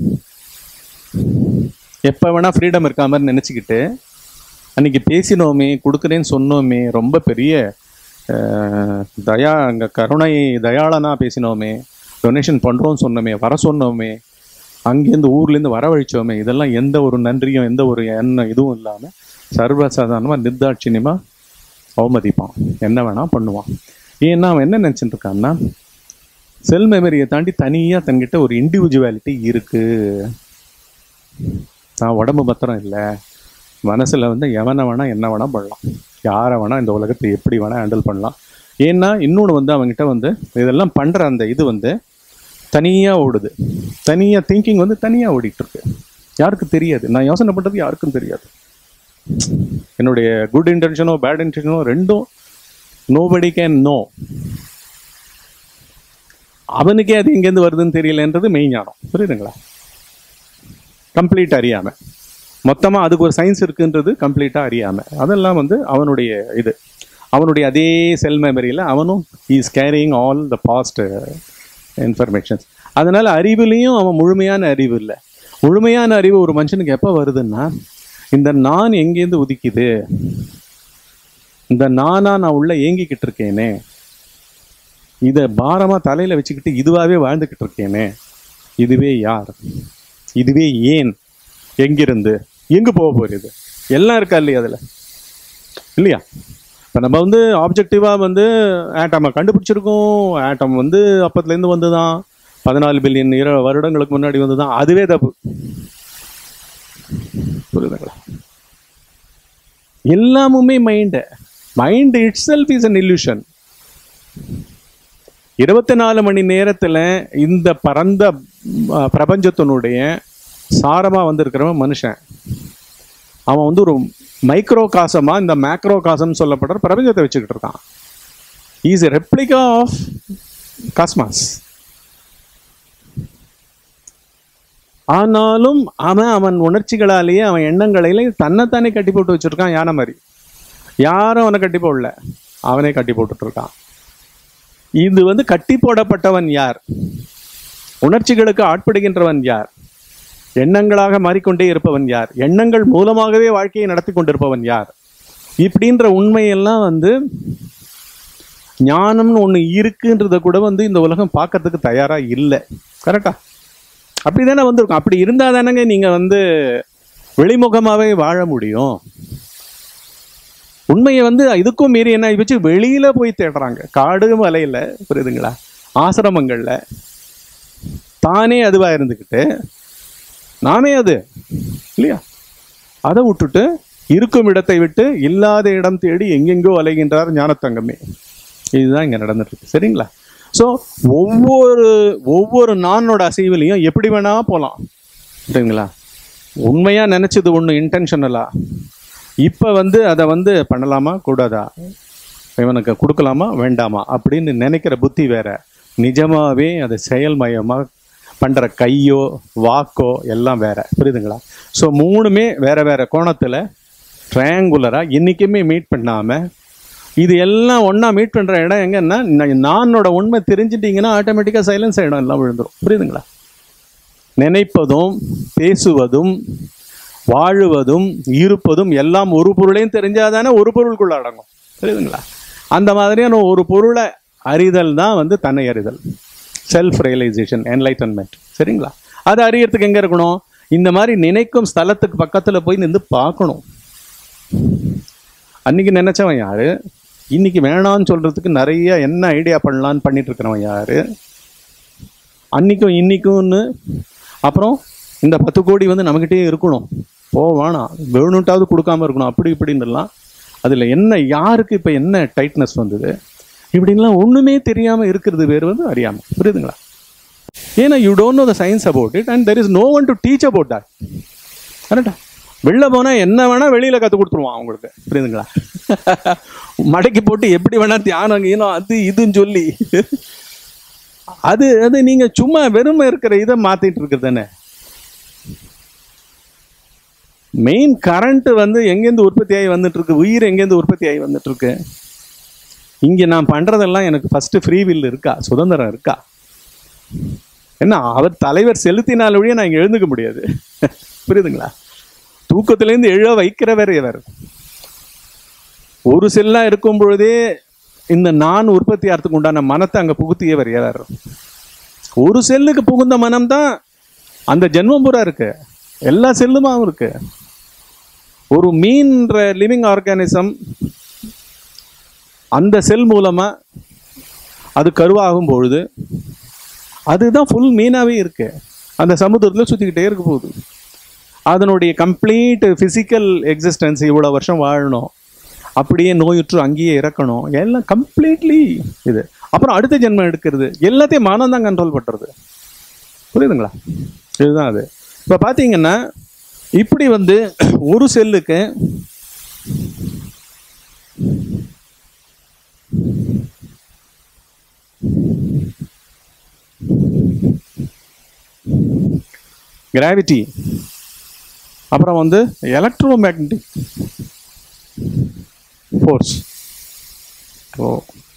எப்ப வேணா ஃப்ரீடம் இருக்கா மாதிரி நினைச்சுக்கிட்டு அன்னைக்கு பேசினோமே கொடுக்குறேன்னு சொன்னோமே ரொம்ப பெரிய அஹ், தயா அங்க கருணை தயாளனா பேசினோமே டொனேஷன் பண்றோம்னு சொன்னோமே வர சொன்னோமே அங்கேருந்து ஊர்லேருந்து வரவழைச்சோமே இதெல்லாம் எந்த ஒரு நன்றியும் எந்த ஒரு எண்ணம் இதுவும் இல்லாமல் சர்வசாதாரணமாக நிர்தாட்சியமாக அவமதிப்பான் என்ன வேணா பண்ணுவான் ஏன்னா அவன் என்ன நினச்சிட்டு இருக்கான்னா செல் மெமரியை தாண்டி தனியாக தன்கிட்ட ஒரு இண்டிவிஜுவாலிட்டி இருக்கு நான் உடம்பு மாத்திரம் இல்லை மனசில் வந்து எவனை வேணா என்ன வேணா பண்ணலாம் யாரை வேணா இந்த உலகத்தை எப்படி வேணா ஹேண்டில் பண்ணலாம் ஏன்னா இன்னொன்று வந்து அவங்ககிட்ட வந்து இதெல்லாம் பண்ணுற அந்த இது வந்து தனியாக ஓடுது தனியாக திங்கிங் வந்து தனியாக ஓடிட்டு இருக்கு யாருக்கு தெரியாது நான் யோசனை பண்ணுறது யாருக்கும் தெரியாது என்னுடைய குட் இன்டென்ஷனோ பேட் இன்டென்ஷனோ ரெண்டும் நோபடி கேன் நோ அவனுக்கே அது எங்கேருந்து வருதுன்னு தெரியலன்றது மெய்ஞானம் புரியுதுங்களா கம்ப்ளீட் அறியாம மொத்தமாக அதுக்கு ஒரு சயின்ஸ் இருக்குன்றது கம்ப்ளீட்டாக அறியாம அதெல்லாம் வந்து அவனுடைய இது அவனுடைய அதே செல் மெமரியில் அவனும் is carrying all the past informations அதனால அறிவுலேயும் அவன் முழுமையான அறிவு இல்லை முழுமையான அறிவு ஒரு மனுஷனுக்கு எப்போ வருதுன்னா இந்த நான் எங்கேருந்து உதிக்குது இந்த நானா நான் உள்ள ஏங்கிக்கிட்டு இருக்கேனே இதை பாரமா தலையில வச்சுக்கிட்டு இதுவாகவே வாழ்ந்துக்கிட்டு இருக்கேனே இதுவே யார் இதுவே ஏன் எங்கிருந்து எங்க போக போறது எல்லாம் இருக்கா இல்லையா அதுல இல்லையா இப்போ நம்ம வந்து ஆப்ஜெக்டிவாக வந்து ஆட்டமை கண்டுபிடிச்சிருக்கோம் ஆட்டம் வந்து அப்பத்துலேருந்து வந்து தான் பதினாலு பில்லியன் இர வருடங்களுக்கு முன்னாடி வந்து தான் அதுவே தப்பு புரியுதுங்களா எல்லாமுமே mind mind itself is an illusion இருபத்தி நாலு மணி நேரத்தில் இந்த பரந்த ம், பிரபஞ்சத்தினுடைய சாரமாக வந்திருக்கிறவன் மனுஷன் அவன் வந்து ஒரு மைக்ரோ காசமா இந்த மேக்ரோ காசம் சொல்லப்படுற பிரபஞ்சத்தை வச்சுக்கிட்டு இருக்கான் is a replica of cosmos ஆனாலும் அவன் அவன் உணர்ச்சிகளாலேயே அவன் எண்ணங்களையிலே தன்னைத்தானே கட்டி போட்டு வச்சிருக்கான் யானை மாதிரி யாரும் அவனை கட்டி போடல அவனே கட்டி போட்டுட்டு இருக்கான் இது வந்து கட்டி போடப்பட்டவன் யார் உணர்ச்சிகளுக்கு ஆட்படுகின்றவன் யார் எண்ணங்களாக மாறிக்கொண்டே இருப்பவன் யார் எண்ணங்கள் மூலமாகவே வாழ்க்கையை நடத்தி கொண்டிருப்பவன் யார் இப்படின்ற உண்மையெல்லாம் வந்து ஞானம்னு ஒண்ணு இருக்குன்றத கூட வந்து இந்த உலகம் பார்க்கறதுக்கு தயாரா இல்லை கரெக்டா அப்படிதானே வந்திருக்கும் அப்படி இருந்தா தானங்க நீங்க வந்து வெளிமுகமாவே வாழ முடியும் உண்மையை வந்து இதுக்கும் மீறி என்ன வச்சு வெளியில போய் தேடுறாங்க காடு மலையில புரியுதுங்களா ஆசிரமங்கள்ல தானே அதுவா இருந்துக்கிட்டு நாமே அது இல்லையா அதை விட்டுட்டு இருக்கும் இடத்தை விட்டு இல்லாத இடம் தேடி எங்கெங்கோ அலைகின்றார் ஞானத்தங்கமே இதுதான் இங்க நடந்துட்டு இருக்கு சரிங்களா ஸோ ஒவ்வொரு ஒவ்வொரு நானோட அசைவிலையும் எப்படி வேணா போகலாம் சரிங்களா உண்மையா நினைச்சது ஒண்ணு இன்டென்ஷனலா இப்ப வந்து அதை வந்து பண்ணலாமா கூடாதா இவனுக்கு கொடுக்கலாமா வேண்டாமா அப்படின்னு நினைக்கிற புத்தி வேற நிஜமாவே அதை செயல்மயமா பண்ற கையோ வாக்கோ எல்லாம் வேற புரியுதுங்களா ஸோ மூணுமே வேற வேற கோணத்துல ட்ரையாங்குலரா இன்னைக்குமே மீட் பண்ணாம இது எல்லாம் ஒண்ணா மீட் பண்ற இடம் எங்கன்னா நா- நானோட உண்மை தெரிஞ்சிட்டீங்கன்னா ஆட்டோமேட்டிக்கா சைலன்ஸ் ஆயிடும் எல்லாம் விழுந்துரும் புரியுதுங்களா நினைப்பதும் பேசுவதும் வாழுவதும் இருப்பதும் எல்லாம் ஒரு பொருளையும் தெரிஞ்சாதானே ஒரு பொருளுக்குள்ள அடங்கும் புரியுதுங்களா அந்த மாதிரியான ஒரு பொருளை அறிதல் தான் வந்து தன்னை அறிதல் செல்ஃப் ரியலைசேஷன் என்லைட்டன்மெண்ட் சரிங்களா அது அறியறதுக்கு எங்க இருக்கணும் இந்த மாதிரி நினைக்கும் ஸ்தலத்துக்கு பக்கத்துல போய் நின்று பார்க்கணும் அன்னைக்கு நினைச்சவன் யாரு இன்னைக்கு வேணான்னு சொல்றதுக்கு நிறைய என்ன ஐடியா பண்ணலான்னு பண்ணிட்டு இருக்கிறவன் யாரு அன்னைக்கும் இன்னைக்கும்னு அப்புறம் இந்த பத்து கோடி வந்து நம்மகிட்டயே இருக்கணும் போ வேணாம் வேணும்ட்டாவது கொடுக்காம இருக்கணும் அப்படி இப்படின்னுலாம் அதுல என்ன யாருக்கு இப்ப என்ன டைட்னஸ் வந்தது இப்படின்லாம் ஒண்ணுமே தெரியாம இருக்கிறது வேறு வந்து அறியாம புரியுதுங்களா ஏன்னா you don't know the science about it and there is no one to teach about that கரெக்டா வெளில போனா என்ன வேணா வெளியில கத்து கொடுத்துருவான் அவங்களுக்கு புரியுதுங்களா மடக்கி போட்டு எப்படி வேணா தியானம் கீனம் அது இதுன்னு சொல்லி அது அது நீங்க சும்மா வெறுமை இருக்கிற இதை மாத்திட்டு இருக்குது தானே மெயின் கரண்ட் வந்து எங்கேருந்து உற்பத்தி ஆகி வந்துட்டு இருக்கு உயிர் எங்கேருந்து உற்பத்தி ஆகி வந்துட்டு இருக்கு இங்க நான் பண்றதெல்லாம் எனக்கு ஃபர்ஸ்ட் ஃப்ரீ வில் இருக்கா சுதந்திரம் இருக்கா என்ன அவர் தலைவர் செலுத்தினால் ஒழிய நான் இங்க எழுந்துக்க முடியாது புரியுதுங்களா தூக்கத்திலேருந்து எழ வைக்கிறவர் இவர் ஒரு செல்லா இருக்கும் பொழுதே இந்த நான் உற்பத்தி ஆகிறதுக்கு உண்டான மனத்தை அங்க புகுத்தியவர் எவர் ஒரு செல்லுக்கு புகுந்த மனம் தான் அந்த ஜென்மம் பூரா இருக்கு எல்லா செல்லுமாவும் இருக்கு ஒரு மீன்ற லிவிங் ஆர்கானிசம் அந்த செல் மூலமா அது கருவாகும் பொழுது அதுதான் ஃபுல் மீனாவே இருக்கு அந்த சமுத்திரத்துல சுத்திக்கிட்டே இருக்க போகுது அதனுடைய கம்ப்ளீட் பிசிக்கல் எக்ஸிஸ்டன்ஸ் இவ்வளவு வருஷம் வாழணும் அப்படியே நோயுற்று அங்கேயே இறக்கணும் எல்லாம் கம்ப்ளீட்லி இது அப்புறம் அடுத்த ஜென்மம் எடுக்கிறது எல்லாத்தையும் மனம் தான் கண்ட்ரோல் பண்றது புரியுதுங்களா இதுதான் அது இப்போ பார்த்தீங்கன்னா இப்படி வந்து ஒரு செல்லுக்கு கிராவிட்டி அப்புறம் வந்து எலக்ட்ரோ மேக்னட்டிக் ஃபோர்ஸ் ஓ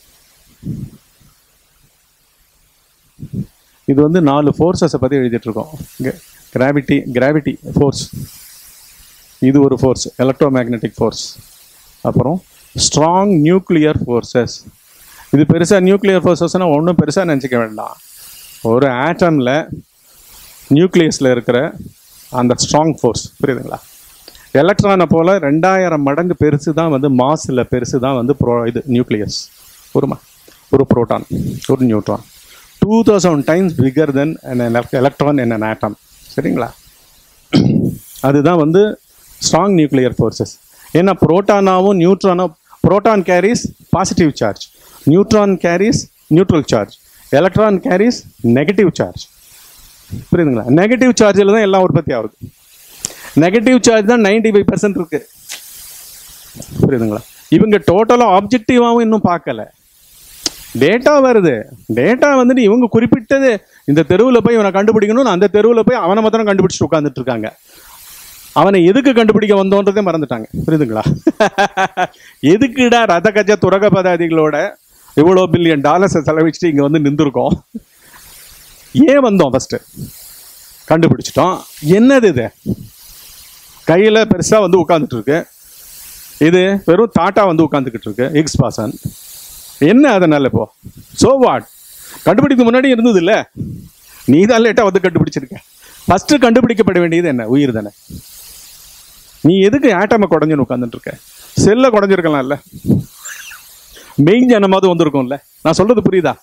இது வந்து நாலு ஃபோர்ஸஸை பற்றி எழுதிட்டு இருக்கோம் கிராவிட்டி கிராவிட்டி ஃபோர்ஸ் இது ஒரு ஃபோர்ஸ் எலக்ட்ரோ மேக்னெட்டிக் ஃபோர்ஸ் அப்புறம் ஸ்ட்ராங் நியூக்ளியர் ஃபோர்ஸஸ் இது பெருசாக நியூக்ளியர் ஃபோர்ஸஸ்னால் ஒன்றும் பெருசாக நினச்சிக்க வேண்டாம் ஒரு ஆட்டமில் நியூக்ளியஸில் இருக்கிற அந்த ஸ்ட்ராங் ஃபோர்ஸ் புரியுதுங்களா எலக்ட்ரானை போல் ரெண்டாயிரம் மடங்கு பெருசு தான் வந்து மாஸில் பெருசு தான் வந்து ப்ரோ இது நியூக்ளியஸ் ஒரு மா ஒரு புரோட்டான் ஒரு neutron two thousand times bigger than electron in an atom சரிங்களா அதுதான் வந்து ஸ்ட்ராங் நியூக்ளியர் ஃபோர்ஸஸ் ஏன்னா புரோட்டானாவும் நியூட்ரானோ proton carries positive charge neutron carries neutral charge electron carries negative charge புரியுதுங்களா நெகட்டிவ் சார்ஜில் தான் எல்லாம் உற்பத்தி ஆகுது நெகட்டிவ் சார்ஜ் தான் நைன்டி ஃபைவ் பர்சன்ட் இருக்கு புரியுதுங்களா இவங்க டோட்டலாக ஆப்ஜெக்டிவாகவும் இன்னும் பார்க்கல டேட்டா வருது டேட்டா வந்துட்டு இவங்க குறிப்பிட்டது இந்த தெருவில் போய் இவனை கண்டுபிடிக்கணும்னு அந்த தெருவில் போய் அவனை மாத்திரம் கண்டுபிடிச்சிட்டு உட்காந்துட்டு இருக்காங்க அவனை எதுக்கு கண்டுபிடிக்க வந்தோன்றதே மறந்துட்டாங்க புரியுதுங்களா எதுக்குடா ரத கஜ துரக பதாதிகளோட இவ்வளோ பில்லியன் டாலர்ஸை செலவிச்சுட்டு இங்கே வந்து நின்றுருக்கோம் ஏன் வந்தோம் ஃபர்ஸ்ட் கண்டுபிடிச்சிட்டோம் என்னது இது கையில் பெருசாக வந்து உட்காந்துட்டு இருக்கு இது வெறும் தாட்டா வந்து உட்காந்துக்கிட்டு இருக்கு எக்ஸ் பாசன் என்ன அதனால இப்போ சோ வாட் கண்டுபிடிக்க முன்னாடி இருந்தது இல்ல நீ தான் லேட்டா வந்து கண்டுபிடிச்சிருக்க ஃபர்ஸ்ட் கண்டுபிடிக்கப்பட வேண்டியது என்ன உயிர் தானே நீ எதுக்கு ஆட்டமை குடஞ்சுன்னு உட்காந்துட்டு இருக்க செல்ல குடஞ்சிருக்கலாம்ல மெயின் ஜனமாவது வந்திருக்கும்ல நான் சொல்றது புரியுதா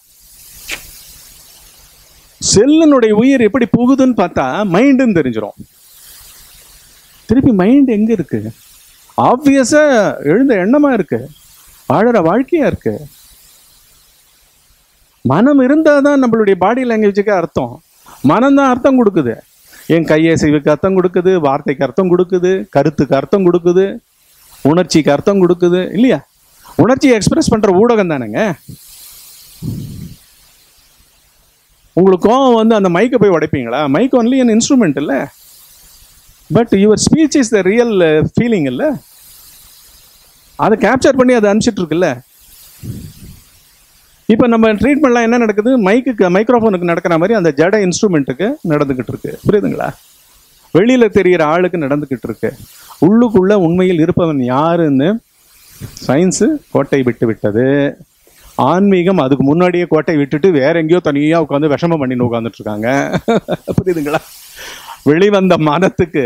செல்லினுடைய உயிர் எப்படி புகுதுன்னு பார்த்தா மைண்டுன்னு தெரிஞ்சிடும் திருப்பி மைண்ட் எங்க இருக்கு ஆப்வியஸா எழுந்த எண்ணமா இருக்கு வாழற வாழ்க்கையா இருக்கு மனம் இருந்தால் தான் நம்மளுடைய பாடி லாங்குவேஜுக்கு அர்த்தம் மனம் தான் அர்த்தம் கொடுக்குது என் கையசைவுக்கு அர்த்தம் கொடுக்குது வார்த்தைக்கு அர்த்தம் கொடுக்குது கருத்துக்கு அர்த்தம் கொடுக்குது உணர்ச்சிக்கு அர்த்தம் கொடுக்குது இல்லையா உணர்ச்சியை எக்ஸ்பிரஸ் பண்ற ஊடகம் தானேங்க உங்களுக்கு கோவம் வந்து அந்த மைக்கை போய் உடைப்பீங்களா மைக் ஒன்லி an இன்ஸ்ட்ருமெண்ட் இல்லை but your speech is the real feeling இல்லை அதை கேப்சர் பண்ணி அதை அனுப்பிச்சிட்டு இருக்குல்ல இப்போ நம்ம ட்ரீட்மெண்ட்லாம் என்ன நடக்குது மைக்குக்கு மைக்ரோஃபோனுக்கு நடக்கிற மாதிரி அந்த ஜட இன்ஸ்ட்ருமெண்ட்டுக்கு நடந்துக்கிட்டு இருக்கு புரியுதுங்களா வெளியில தெரிகிற ஆளுக்கு நடந்துக்கிட்டு இருக்கு உள்ளுக்குள்ள உண்மையில் இருப்பவன் யாருன்னு சயின்ஸு கோட்டை விட்டு விட்டது ஆன்மீகம் அதுக்கு முன்னாடியே கோட்டை விட்டுட்டு வேற எங்கேயோ தனியாக உட்காந்து விஷமம் பண்ணின்னு உட்காந்துட்டு இருக்காங்க புரியுதுங்களா வெளிவந்த மனத்துக்கு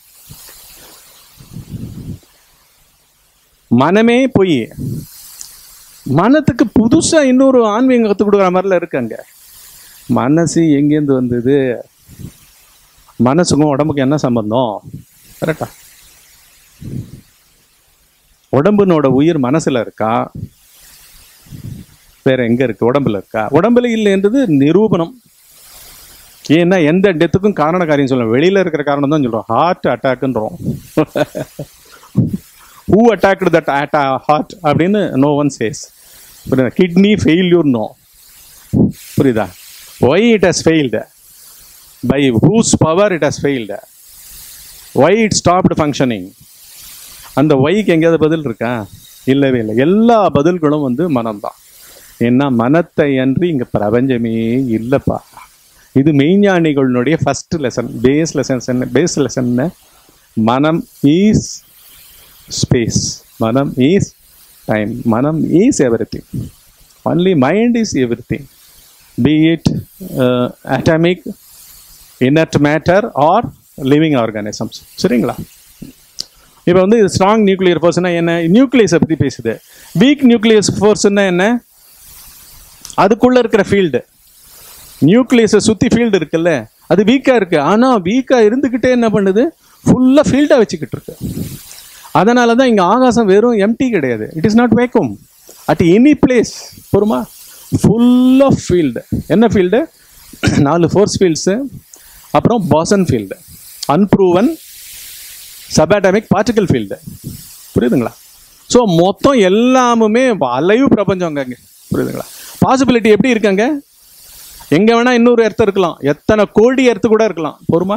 மனமே பொய் மனத்துக்கு புதுசா இன்னொரு ஆன்மீகம் கற்றுக் கொடுக்குற மாதிரிலாம் இருக்காங்க மனசு எங்கேருந்து வந்தது மனசுக்கும் உடம்புக்கும் என்ன சம்பந்தம் கரெக்டா உடம்புனோட உயிர் மனசுல இருக்கா வேற எங்க இருக்கு உடம்புல இருக்கா உடம்புல இல்லைன்றது நிரூபணம் ஏன்னா எந்த டெத்துக்கும் காரண காரியம் சொல்லுவோம் வெளியில இருக்கிற காரணம் தான் சொல்றோம் ஹார்ட் அட்டாக்ன்றோம் ஹூ அட்டாக்டு தட் அட்டா ஹார்ட் அப்படின்னு நோ ஒன் சேஸ் புரியுதா கிட்னி ஃபெயில்யூர் நோ புரியுதா why it has failed by whose power it has failed why it stopped functioning அந்த ஒய்க்கு எங்கேயாவது பதில் இருக்கா இல்லவே இல்லை எல்லா பதில்களும் வந்து மனம்தான் ஏன்னா மனத்தை அன்றி இங்க பிரபஞ்சமே இல்லைப்பா இது மெய்ஞானிகளுடைய ஃபர்ஸ்ட் லெசன் பேஸ் லெசன்ஸ் என்ன பேஸ் லெசன் மனம் ஈஸ் ஸ்பேஸ் மனம் இஸ் டைம் மனம் is everything only mind is everything by it atomic inert matter or living organisms சரிங்களா இப்போ வந்து இது ஸ்ட்ராங் நியூக்ளியர் ஃபோர்ஸ்னா என்ன நியூக்ளியஸை பற்றி பேசுது வீக் நியூக்ளியஸ் ஃபோர்ஸ்னா என்ன அதுக்குள்ள இருக்கிற ஃபீல்டு நியூக்ளியஸை சுற்றி ஃபீல்டு இருக்குல்ல அது வீக்காக இருக்கு ஆனால் வீக்காக இருந்துக்கிட்டே என்ன பண்ணுது ஃபுல்லாக ஃபீல்டாக வச்சுக்கிட்டு இருக்கு அதனால தான் இங்கே ஆகாசம் வெறும் எம்டி கிடையாது it is not vacuum at any place பொறுமா ஃபுல் ஆஃப் ஃபீல்டு என்ன ஃபீல்டு நாலு ஃபோர்ஸ் ஃபீல்ட்ஸு அப்புறம் boson field unproven subatomic particle field புரியுதுங்களா ஸோ மொத்தம் எல்லாமுமே அலைவு பிரபஞ்சம் அங்கே புரியுதுங்களா பாசிபிலிட்டி எப்படி இருக்காங்க எங்கே வேணால் இன்னொரு எர்த்து இருக்கலாம் எத்தனை கோடி எர்த்து கூட இருக்கலாம் பொறுமா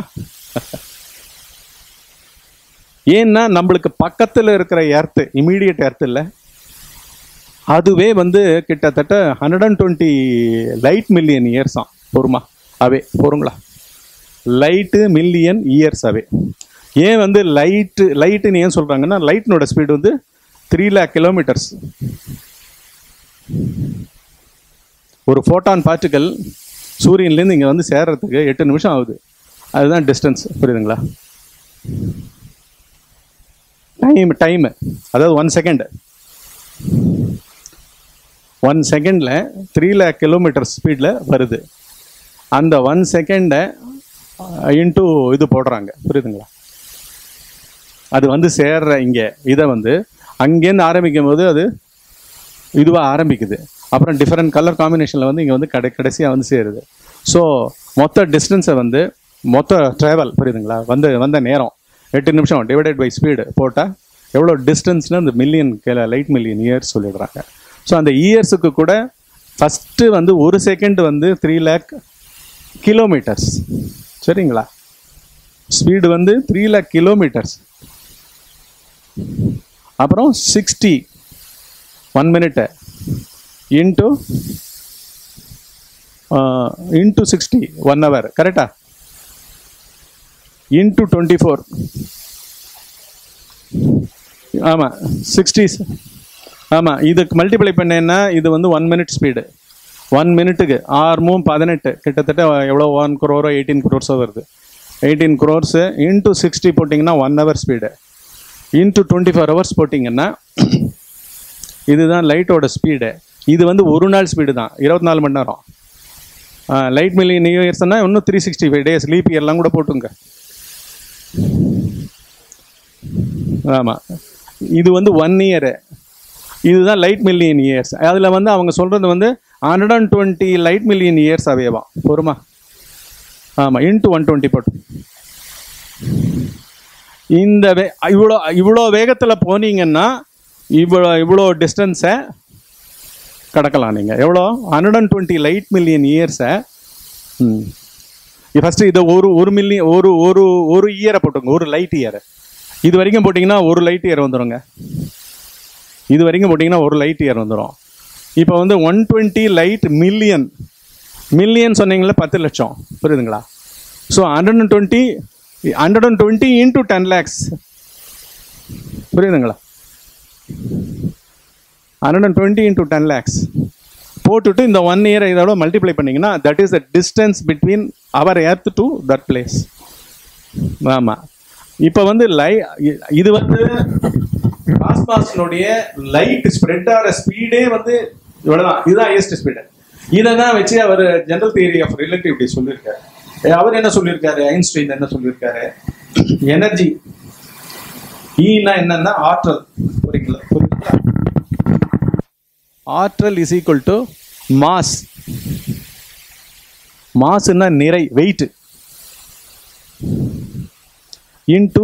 ஏன்னா நம்மளுக்கு பக்கத்தில் இருக்கிற எர்த்து இமீடியட் எர்த்து இல்லை அதுவே வந்து கிட்டத்தட்ட hundred and twenty light million இயர்ஸாம் பொறுமா அவே பொறுங்களா லைட்டு மில்லியன் இயர்ஸ் அவே ஏன் வந்து லைட்டு லைட்டுன்னு ஏன் சொல்கிறாங்கன்னா லைட்னோட ஸ்பீடு வந்து த்ரீ லேக் கிலோமீட்டர்ஸ் ஒரு ஃபோட்டான் பார்ட்டிக்கல் சூரியன்லேருந்து இங்கே வந்து சேர்றதுக்கு எட்டு நிமிஷம் ஆகுது அதுதான் டிஸ்டன்ஸ் புரியுதுங்களா டைம் டைமு அதாவது ஒன் செகண்ட் ஒன் செகண்டில் த்ரீ லேக் கிலோமீட்டர் ஸ்பீடில் வருது அந்த ஒன் செகண்டை இன்ட்டு இது போடுறாங்க புரியுதுங்களா அது வந்து சேர்ற இங்கே இதை வந்து அங்கேருந்து ஆரம்பிக்கும் போது அது இதுவாக ஆரம்பிக்குது அப்புறம் டிஃப்ரெண்ட் கலர் காம்பினேஷனில் வந்து இங்கே வந்து கடை கடைசியாக வந்து சேருது ஸோ மொத்த டிஸ்டன்ஸை வந்து மொத்த ட்ராவல் புரியுதுங்களா வந்து வந்த நேரம் எட்டு நிமிஷம் டிவைடட் பை ஸ்பீடு போட்டால் எவ்வளோ டிஸ்டன்ஸ்னு அந்த மில்லியன் லைட் மில்லியன் இயர்ஸ் சொல்லிடுறாங்க ஸோ அந்த இயர்ஸுக்கு கூட ஃபஸ்ட்டு வந்து ஒரு செகண்ட் வந்து த்ரீ லேக் கிலோமீட்டர்ஸ் சரிங்களா ஸ்பீடு வந்து த்ரீ லேக் கிலோமீட்டர்ஸ் அப்புறம் sixty one minute into into sixty one hour கரெக்டா இன்ட்டு டுவெண்ட்டி ஃபோர் ஆமாம் சிக்ஸ்டீஸ் ஆமாம் இதுக்கு மல்டிப்ளை பண்ணேன்னா இது வந்து ஒன் மினிட் ஸ்பீடு ஒன் மினிட்டுக்கு ஆறுமும் பதினெட்டு கிட்டத்தட்ட எவ்வளோ ஒன் குரோரோ எயிட்டீன் குரோர்ஸோ வருது எயிட்டீன் குரோர்ஸு இன்ட்டு சிக்ஸ்டி போட்டிங்கன்னா one hour speed into twenty four hours போட்டிங்கன்னா இதுதான் லைட்டோட ஸ்பீடு இது வந்து ஒரு நாள் ஸ்பீடு தான் இருபத்தி நாலு மணி நேரம் லைட் மில்லியன் நியூ இயர்ஸ்னா இன்னும் three sixty five days leap இயர்லாம் கூட போட்டுங்க ஆமாம் இது வந்து ஒன் இயரு இதுதான் லைட் மில்லியன் இயர்ஸ் அதில் வந்து அவங்க சொல்கிறது வந்து hundred and twenty light million years அவேவா பொறுமா ஆமாம் இன்ட்டு ஒன் டுவெண்ட்டி போட்டு இந்த வே இவ்வளோ இவ்வளோ வேகத்தில் போனீங்கன்னா இவ்வளோ இவ்வளோ டிஸ்டன்ஸை கடக்கலாம் நீங்கள் எவ்வளோ hundred and twenty light million இயர்ஸை ம் ஃபஸ்ட்டு இதை ஒரு ஒரு மில்லியன் ஒரு ஒரு ஒரு இயரை போட்டுங்க ஒரு லைட் இயரை இது வரைக்கும் போட்டிங்கன்னா ஒரு லைட் இயர் வந்துடுங்க இது வரைக்கும் போட்டிங்கன்னா ஒரு லைட் இயர் வந்துடும் இப்போ வந்து one twenty light million million சொன்னீங்களே பத்து லட்சம் புரியுதுங்களா so hundred and twenty hundred and twenty into ten lakhs புரியுதுங்களா hundred and twenty into ten lakhs போட்டுட்டு இந்த ஒன் இயர் இதோட மல்டிப்ளை பண்ணீங்கன்னா that is the distance between our earth to that place ஆமாம் இப்போ வந்து லை இது வந்து காஸ்மாஸ்னுடைய லைட் ஸ்ப்ரெட் ஆகிற ஸ்பீடே வந்து இவ்வளோதான் இதுதான் ஹையஸ்ட் ஸ்பீடு இதை தான் வச்சு அவர் ஜெனரல் தியரி ஆஃப் ரிலேட்டிவிட்டி சொல்லியிருக்காரு அவர் என்ன சொல்லியிருக்காரு ஐன்ஸ்டைன் என்ன சொல்லியிருக்காரு எனர்ஜி ஈனா என்னன்னா ஆற்றல் புரியுங்களா புரியுங்களா ஆற்றல் இஸ் ஈக்குவல் டு மாஸ் மாஸ்னா நிறை வெயிட் இன்டு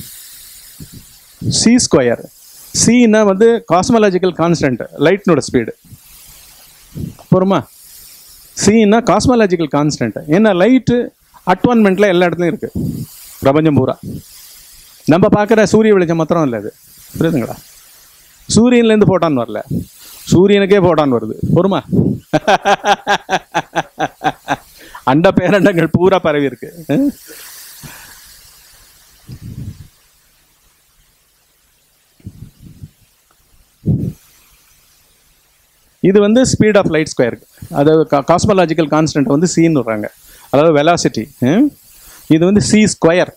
சி ஸ்கொயர் சின்னா வந்து காஸ்மலாஜிக்கல் கான்ஸ்டன்ட் லைட்னோட ஸ்பீடு போருமா சின்னா காஸ்மலாஜிக்கல் கான்ஸ்டன்ட் ஏன்னா லைட்டு அட்வான்மெண்ட்ல எல்லா இடத்துலையும் இருக்கு பிரபஞ்சம் பூரா நம்ம பார்க்குற சூரிய வெளிச்சம் மாத்திரம் இல்லை அது புரியுதுங்களா சூரியன்லேருந்து போட்டான் வரல சூரியனுக்கே போட்டான் வருது பொறுமா அண்ட பேரண்டங்கள் பூரா பரவி இருக்கு இது வந்து ஸ்பீட் ஆஃப் லைட் ஸ்கொயர் அதாவது காஸ்மலாஜிக்கல் கான்ஸ்டன்ட் வந்து சின்னு வர்றாங்க அதாவது வெலாசிட்டி இது வந்து C square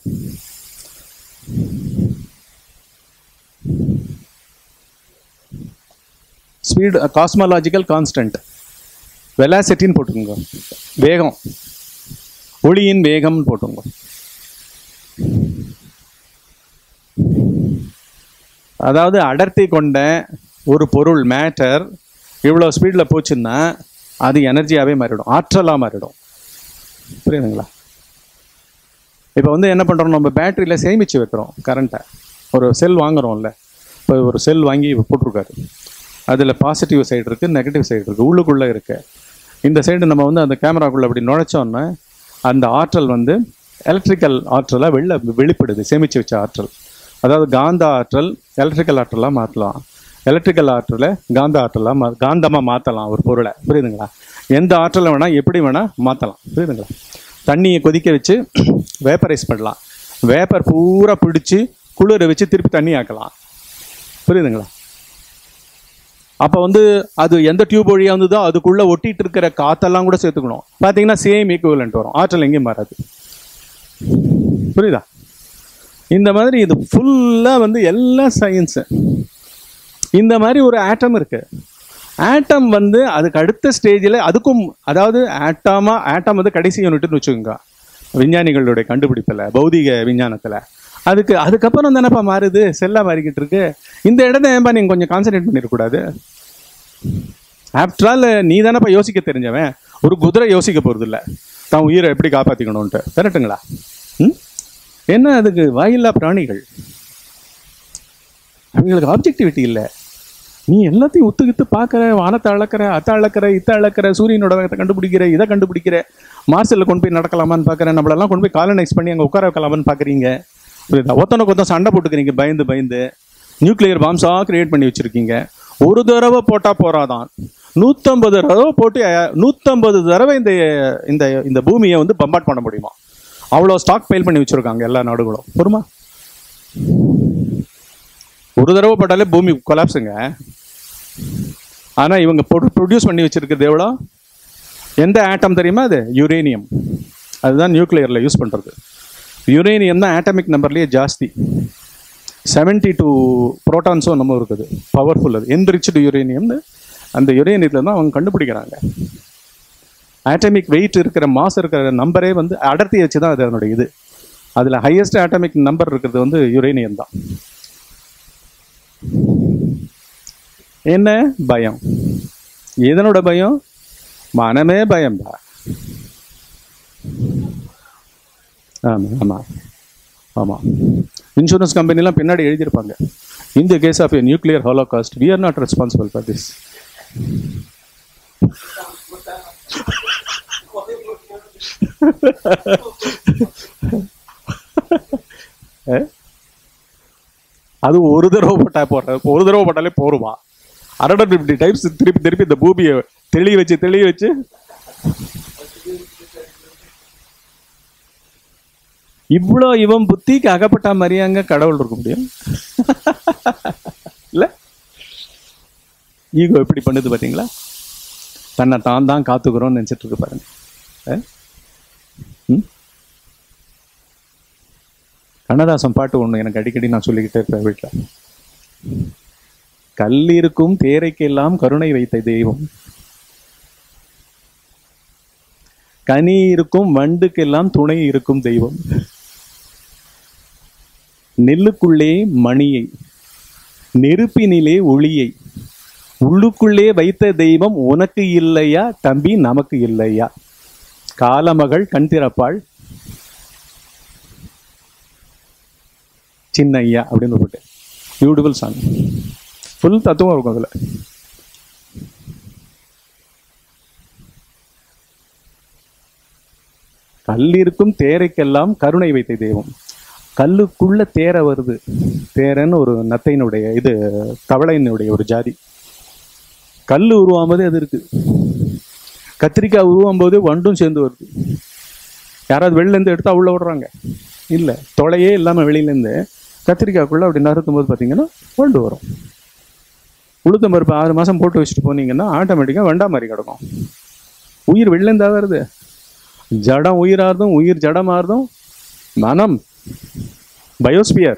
speed cosmological constant வெலாசிட்டின்னு போட்டுக்கோங்க வேகம் ஒளியின் வேகம்னு போட்டுங்க அதாவது அடர்த்தி கொண்ட ஒரு பொருள் மேட்டர் இவ்வளோ ஸ்பீடில் போச்சுன்னா அது எனர்ஜியாகவே மாறிடும் ஆற்றலாக மாறிடும் புரியுதுங்களா இப்போ வந்து என்ன பண்ணுறோம் நம்ம பேட்டரியில் சேமித்து வைக்கிறோம் கரண்ட்டை ஒரு செல் வாங்குறோம்ல இப்போ ஒரு செல் வாங்கி போட்டிருக்காரு அதில் பாசிட்டிவ் சைடு இருக்குது நெகட்டிவ் சைடு இருக்குது உள்ளுக்குள்ளே இருக்கு இந்த சைடு நம்ம வந்து அந்த கேமராக்குள்ளே அப்படி நுழைச்சோன்னா அந்த ஆற்றல் வந்து எலக்ட்ரிக்கல் ஆற்றலாக வெளில வெளிப்படுது சேமித்து வச்ச ஆற்றல் அதாவது காந்த ஆற்றல் எலக்ட்ரிக்கல் ஆற்றலாக மாற்றலாம் எலக்ட்ரிக்கல் ஆற்றலை காந்த ஆற்றலாக மா காந்தமாக மாற்றலாம் ஒரு பொருளை புரியுதுங்களா எந்த ஆற்றலை வேணால் எப்படி வேணால் மாற்றலாம் புரியுதுங்களா தண்ணியை கொதிக்க வச்சு வேப்பரைஸ் பண்ணலாம் வேப்பர் பூரா பிடிச்சி குளிர வச்சு திருப்பி தண்ணி ஆக்கலாம் புரியுதுங்களா அப்போ வந்து அது எந்த டியூப் வழியாக வந்ததோ அதுக்குள்ளே ஒட்டிட்டு இருக்கிற காத்தெல்லாம் கூட சேர்த்துக்கணும் பார்த்தீங்கன்னா சேம் ஈக்குவலண்ட் வரும் ஆற்றல் எங்கேயும் மாறாது புரியுதா இந்த மாதிரி இது ஃபுல்லாக வந்து எல்லா சயின்ஸு இந்த மாதிரி ஒரு ஆட்டம் இருக்கு ஆட்டம் வந்து அதுக்கு அடுத்த ஸ்டேஜில் அதுக்கும் அதாவது ஆட்டமா ஆட்டம் வந்து கடைசி யூனிட்னு வச்சுக்கோங்க விஞ்ஞானிகளுடைய கண்டுபிடிப்பில் பௌதிக விஞ்ஞானத்தில் அதுக்கு அதுக்கப்புறம் தானேப்பா மாறுது செல்லாக மாறிக்கிட்டு இருக்கு இந்த இடத்த ஏன்பா நீங்கள் கொஞ்சம் கான்சன்ட்ரேட் பண்ணிடக்கூடாது ஆஃப்டர் ஆல் நீ தானேப்பா யோசிக்க தெரிஞ்சவன் ஒரு குதிரை யோசிக்க போகிறது இல்லை தான் உயிரை எப்படி காப்பாற்றிக்கணும்ன்ட்டு கரெக்டுங்களா ம் என்ன அதுக்கு வாயில்லா பிராணிகள் அவங்களுக்கு ஆப்ஜெக்டிவிட்டி இல்லை நீ எல்லாத்தையும் ஒத்துக்கிட்டு பார்க்குற வானத்தை அளக்கிற அத்தை அளக்கிற இத்த அளக்கிற சூரியனோட வேகத்தை கண்டுபிடிக்கிற இதை கண்டுபிடிக்கிற மார்சலில் கொண்டு போய் நடக்கலாமான்னு பார்க்குறேன் நம்மளெல்லாம் கொண்டு போய் காலனைஸ் பண்ணி அங்கே உட்கார வைக்கலாமான்னு பார்க்குறீங்க புரியுதா ஒத்தனை கொத்தம் சண்டை போட்டுக்கிறீங்க பயந்து பயந்து நியூக்ளியர் பாம்ஸாக கிரியேட் பண்ணி வச்சுருக்கீங்க ஒரு தடவை போட்டால் போறாதான் நூற்றம்பது தடவை போட்டு நூற்றம்பது தடவை இந்த இந்த இந்த பூமியை வந்து பம்பாட் பண்ண முடியுமா அவ்வளோ ஸ்டாக் ஃபைல் பண்ணி வச்சுருக்காங்க எல்லா நாடுகளும் பொறுமா ஒரு தடவை போட்டாலே பூமி கொலாப்ஸுங்க ஆனால் இவங்க ப்ரொடியூஸ் பண்ணி வச்சிருக்கிறது எவ்வளோ எந்த ஆட்டம் தெரியுமா அது யுரேனியம் அதுதான் நியூக்ளியரில் யூஸ் பண்ணுறது யுரேனியம் தான் ஆட்டமிக் நம்பர்லேயே ஜாஸ்தி செவன்டி டூ ப்ரோட்டான்ஸும் நம்ம இருக்குது பவர்ஃபுல் அது என்ரிச்டு யுரேனியம்னு அந்த யுரேனியத்தில் தான் அவங்க கண்டுபிடிக்கிறாங்க ஆட்டமிக் வெயிட் இருக்கிற மாஸ் இருக்கிற நம்பரே வந்து அடர்த்தி வச்சு தான் அது அதனுடைய இது அதில் ஹையஸ்ட் ஆட்டமிக் நம்பர் இருக்கிறது வந்து யுரேனியம் தான் என்ன பயம் எதனோட பயம் மனமே பயம்பா ஆமாம் ஆமாம் ஆமாம் இன்சூரன்ஸ் கம்பெனிலாம் பின்னாடி எழுதியிருப்பாங்க இந்த case of a nuclear holocaust we are not responsible for this அது ஒரு தடவை போட்டா போடுற ஒரு தடவை போட்டாலே போருமா ஹண்ட்ரட் ஃபிஃப்டி டைம்ஸ் திருப்பி திருப்பி இந்த பூமியை தெளிய வச்சு தெளிய வச்சு இவ்வளோ இவன் புத்திக்கு அகப்பட்ட மாதிரியாங்க கடவுள் இருக்க முடியும் இல்ல ஈகோ எப்படி பண்ணுது பாத்தீங்களா தன்னை தான் தான் காத்துக்கிறோம்னு நினைச்சிட்டு இருக்கு பாருங்க அஹ்? ம்? கண்ணதாசன் பாட்டு ஒண்ணு எனக்கு அடிக்கடி நான் சொல்லிக்கிட்டே இருப்பேன் வீட்டுல கல்லிருக்கும் தேரைக்கெல்லாம் கருணை வைத்த தெய்வம் கனி இருக்கும் வண்டுக்கெல்லாம் துணை இருக்கும் தெய்வம் நெல்லுக்குள்ளே மணியை நெருப்பினிலே ஒளியை உள்ளுக்குள்ளே வைத்த தெய்வம் உனக்கு இல்லையா தம்பி நமக்கு இல்லையா காலமகள் கண் திறப்பாள் சின்ன ஐயா அப்படின்னு போட்டு பியூட்டிஃபுல் சாங் ஃபுல் தத்துவம் இருக்கும் அதுல கல்லிருக்கும் தேரைக்கெல்லாம் கருணை வைத்த தெய்வம் கல்லுக்குள்ள தேரை வருது தேரைன்னு ஒரு நத்தையினுடைய இது தவளையினுடைய ஒரு ஜாதி கல் உருவாகும்போது அது இருக்கு கத்திரிக்காய் உருவாகும் போது வண்டும் சேர்ந்து வருது யாராவது வெளில இருந்து எடுத்தா உள்ள விடுறாங்க இல்ல தொலையே இல்லாம வெளியில இருந்து கத்திரிக்காய்க்குள்ள அப்படி நறுக்கும் போது பாத்தீங்கன்னா வண்டு வரும் உளுத்தம் பருப்பு ஆறு மாசம் போட்டு வச்சுட்டு போனீங்கன்னா ஆட்டோமேட்டிக்கா வண்டா மாதிரி கிடக்கும் உயிர் வெளில இருந்தா வருது ஜடம் உயிரார்தும் உயிர் ஜடமார்தும் மனம் பயோஸ்பியர்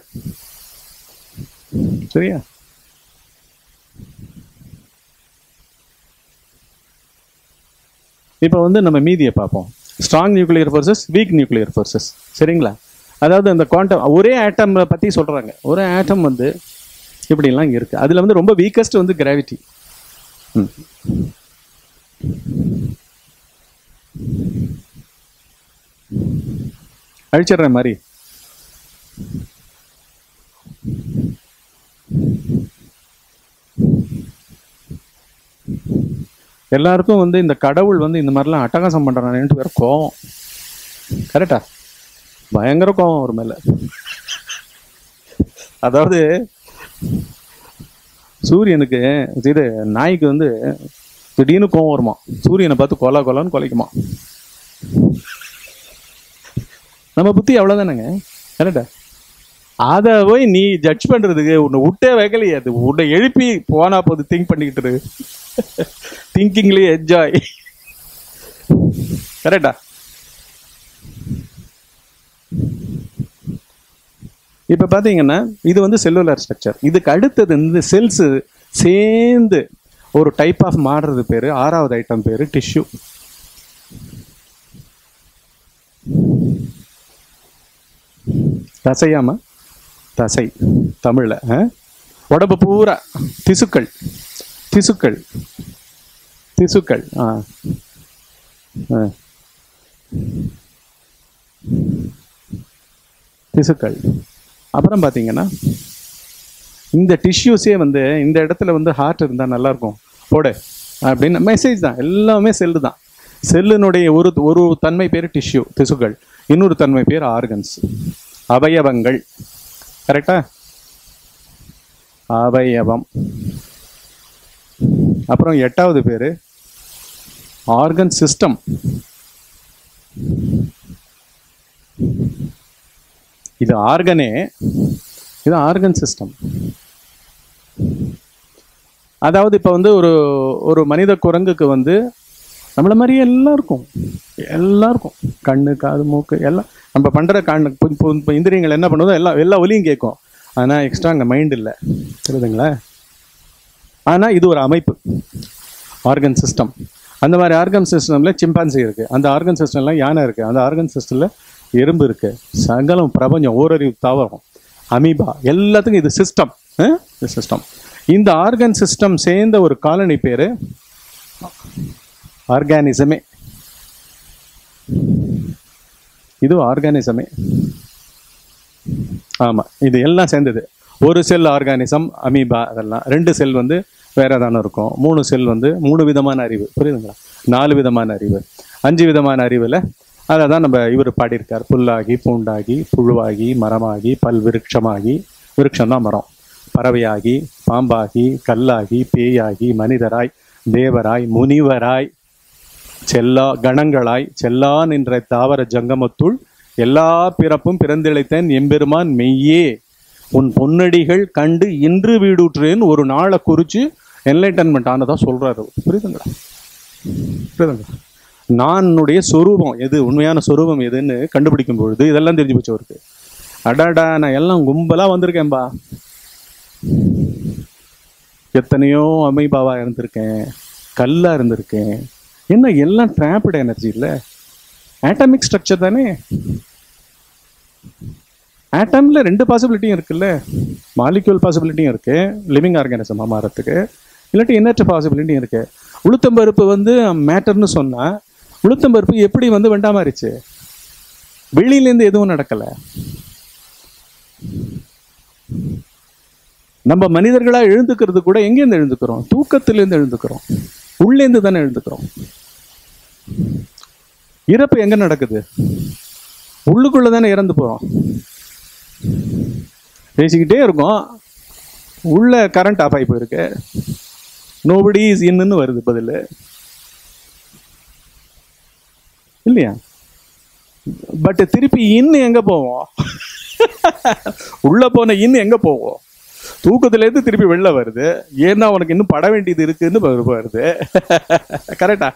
சரியா இப்போ வந்து நம்ம மீதியை பார்ப்போம் strong nuclear forces weak nuclear forces சரிங்களா அதாவது அந்த குவாண்டம் ஒரே ஆட்டம் பற்றி சொல்கிறாங்க ஒரே ஆட்டம் வந்து இப்படிலாம் இருக்கு அதில் வந்து ரொம்ப வீக்கஸ்ட் வந்து கிராவிட்டி ம் அழிச்சிடுற மாதிரி எல்லாருக்கும் வந்து இந்த கடவுள் வந்து இந்த மாதிரிலாம் அட்டகாசம் பண்றானேன்ட்டு வேற கோவம் கரெக்டா பயங்கர கோவம் ஒரு மேல அதாவது சூரியனுக்கு இது நாய்க்கு வந்து திடீர்னு கோவம் வருமா சூரியனை பார்த்து கொலா கொலான்னு கொலைக்குமா நம்ம புத்தி அவ்வளவுதானேங்க கரெக்டா அதை போய் நீ ஜட்ஜ் பண்றதுக்கு உன்னை விட்டே வைக்கலையே அது உன்னை எழுப்பி போனா போது திங்க் பண்ணிக்கிட்டு இரு திங்கிங்லேயே என்ஜாய் கரெக்டா இப்ப பாத்தீங்கன்னா இது வந்து செல்லுலார் ஸ்ட்ரக்சர் இதுக்கு அடுத்தது இந்த செல்ஸ் சேர்ந்து ஒரு டைப் ஆஃப் மாறுறது பேரு ஆறாவது ஐட்டம் பேரு டிஷ்யூ தசையாமா தசை தமிழ்ல ஆ? உடம்பு பூரா திசுக்கள் திசுக்கள் திசுக்கள் ஆ ஆ. திசுக்கள் அப்புறம் பார்த்தீங்கன்னா இந்த டிஷ்யூஸே வந்து இந்த இடத்துல வந்து ஹார்ட் இருந்தால் நல்லா இருக்கும் போடு அப்படின்னு மெசேஜ் தான் எல்லாமே செல்லு தான் செல்லினுடைய ஒரு ஒரு தன்மை பேர் டிஷ்யூ திசுக்கள் இன்னொரு தன்மை பேர் ஆர்கன்ஸ் அவயவங்கள் கரெக்டா அவயவம் அப்புறம் எட்டாவது பேரு ஆர்கன் சிஸ்டம் இது ஆர்கனே இது ஆர்கன் சிஸ்டம் அதாவது இப்ப வந்து ஒரு ஒரு மனித குரங்குக்கு வந்து நம்மள மாதிரியே எல்லாம் இருக்கும் எல்லாம் இருக்கும் கண்ணு காது மூக்கு எல்லாம் நம்ம பண்ற கண்ணு பு- பு- பு- இந்திரியங்கள் என்ன பண்ணுதோ எல்லாம் எல்லா ஒலியும் கேட்கும் ஆனா எக்ஸ்ட்ரா அங்க மைண்ட் இல்லை புரியுதுங்களா ஆனா இது ஒரு அமைப்பு ஆர்கன் சிஸ்டம் அந்த மாதிரி ஆர்கன் சிஸ்டம்ல சிம்பான்சி இருக்கு அந்த ஆர்கன் சிஸ்டம்ல யானை இருக்கு அந்த ஆர்கன் சிஸ்டம்ல எறும்பு இருக்கு சகலம் பிரபஞ்சம் ஓரறிவு தாவரம் அமீபா எல்லாத்துக்கும் இது சிஸ்டம் இது சிஸ்டம் இந்த ஆர்கன் சிஸ்டம் சேர்ந்த ஒரு காலனி பேரு ஆர்கானிசமே இது ஆர்கானிசமே ஆமா இது எல்லாம் சேர்ந்தது ஒரு செல் ஆர்கானிசம் அமீபா அதெல்லாம் ரெண்டு செல் வந்து வேற தானே இருக்கும் மூணு செல் வந்து மூணு விதமான அறிவு புரியுதுங்களா நாலு விதமான அறிவு அஞ்சு விதமான அறிவில் அதை தான் நம்ம இவர் பாடியிருக்கார் புல்லாகி பூண்டாகி புழுவாகி மரமாகி பல் விருட்சமாகி விருட்சம் தான் மரம் பறவையாகி பாம்பாகி கல்லாகி பேயாகி மனிதராய் தேவராய் முனிவராய் செல்லா கணங்களாய் செல்லான் என்ற தாவர ஜங்கமத்துள் எல்லா பிறப்பும் பிறந்திழைத்தேன் எம்பெருமான் மெய்யே உன் பொன்னடிகள் கண்டு இன்று வீடுற்றேன்னு ஒரு நாளை குறிச்சு என்லைட்டன்மெண்ட் ஆனதா சொல்றாரு அவர். புரியுதுங்களா புரியுதுங்களா நானுடைய சொரூபம் எது உண்மையான சொரூபம் எதுன்னு கண்டுபிடிக்கும் பொழுது இதெல்லாம் தெரிஞ்சு போச்சு அவருக்கு அடாடா நான் எல்லாம் கும்பலா வந்திருக்கேன்பா எத்தனையோ அமைபாவா இருந்திருக்கேன் கல்லா இருந்திருக்கேன் என்ன எல்லாம் ட்ராப்டு எனர்ஜி இல்ல ஆட்டமிக் ஸ்ட்ரக்சர் தானே ஆட்டம்ல ரெண்டு பாசிபிலிட்டியும் இருக்குல்ல மாலிக்யூல் பாசிபிலிட்டியும் இருக்கு லிவிங் ஆர்கானிசமா மாறத்துக்கு இல்லாட்டி எண்ணற்ற பாசிபிலிட்டியும் இருக்கு உளுத்தம்பருப்பு வந்து மேட்டர்னு சொன்னா உளுத்தம்பருப்பு எப்படி வந்து வெண்டா மாறிச்சு வெளியிலேருந்து எதுவும் நடக்கல நம்ம மனிதர்களா எழுந்துக்கிறது கூட எங்கேருந்து எழுந்துக்கிறோம் தூக்கத்திலேருந்து எழுந்துக்கிறோம் உள்ளேந்து தானே எழுந்துக்கிறோம் இறப்பு எங்க நடக்குது உள்ளுக்குள்ள தானே இறந்து போறோம் பேசிக்கிட்டே இருக்கோம் உள்ள கரண்ட் ஆஃப் ஆகி போயிருக்கு நோபடி இஸ் இன்னுன்னு வருது பதில் இல்லையா பட் திருப்பி இன்னு எங்க போவோம் உள்ள போன இன்னு எங்க போவோம் தூக்கத்துல இருந்து திருப்பி வெளில வருது ஏன்னா உனக்கு இன்னும் பட வேண்டியது இருக்குன்னு வரு- வருது கரெக்டா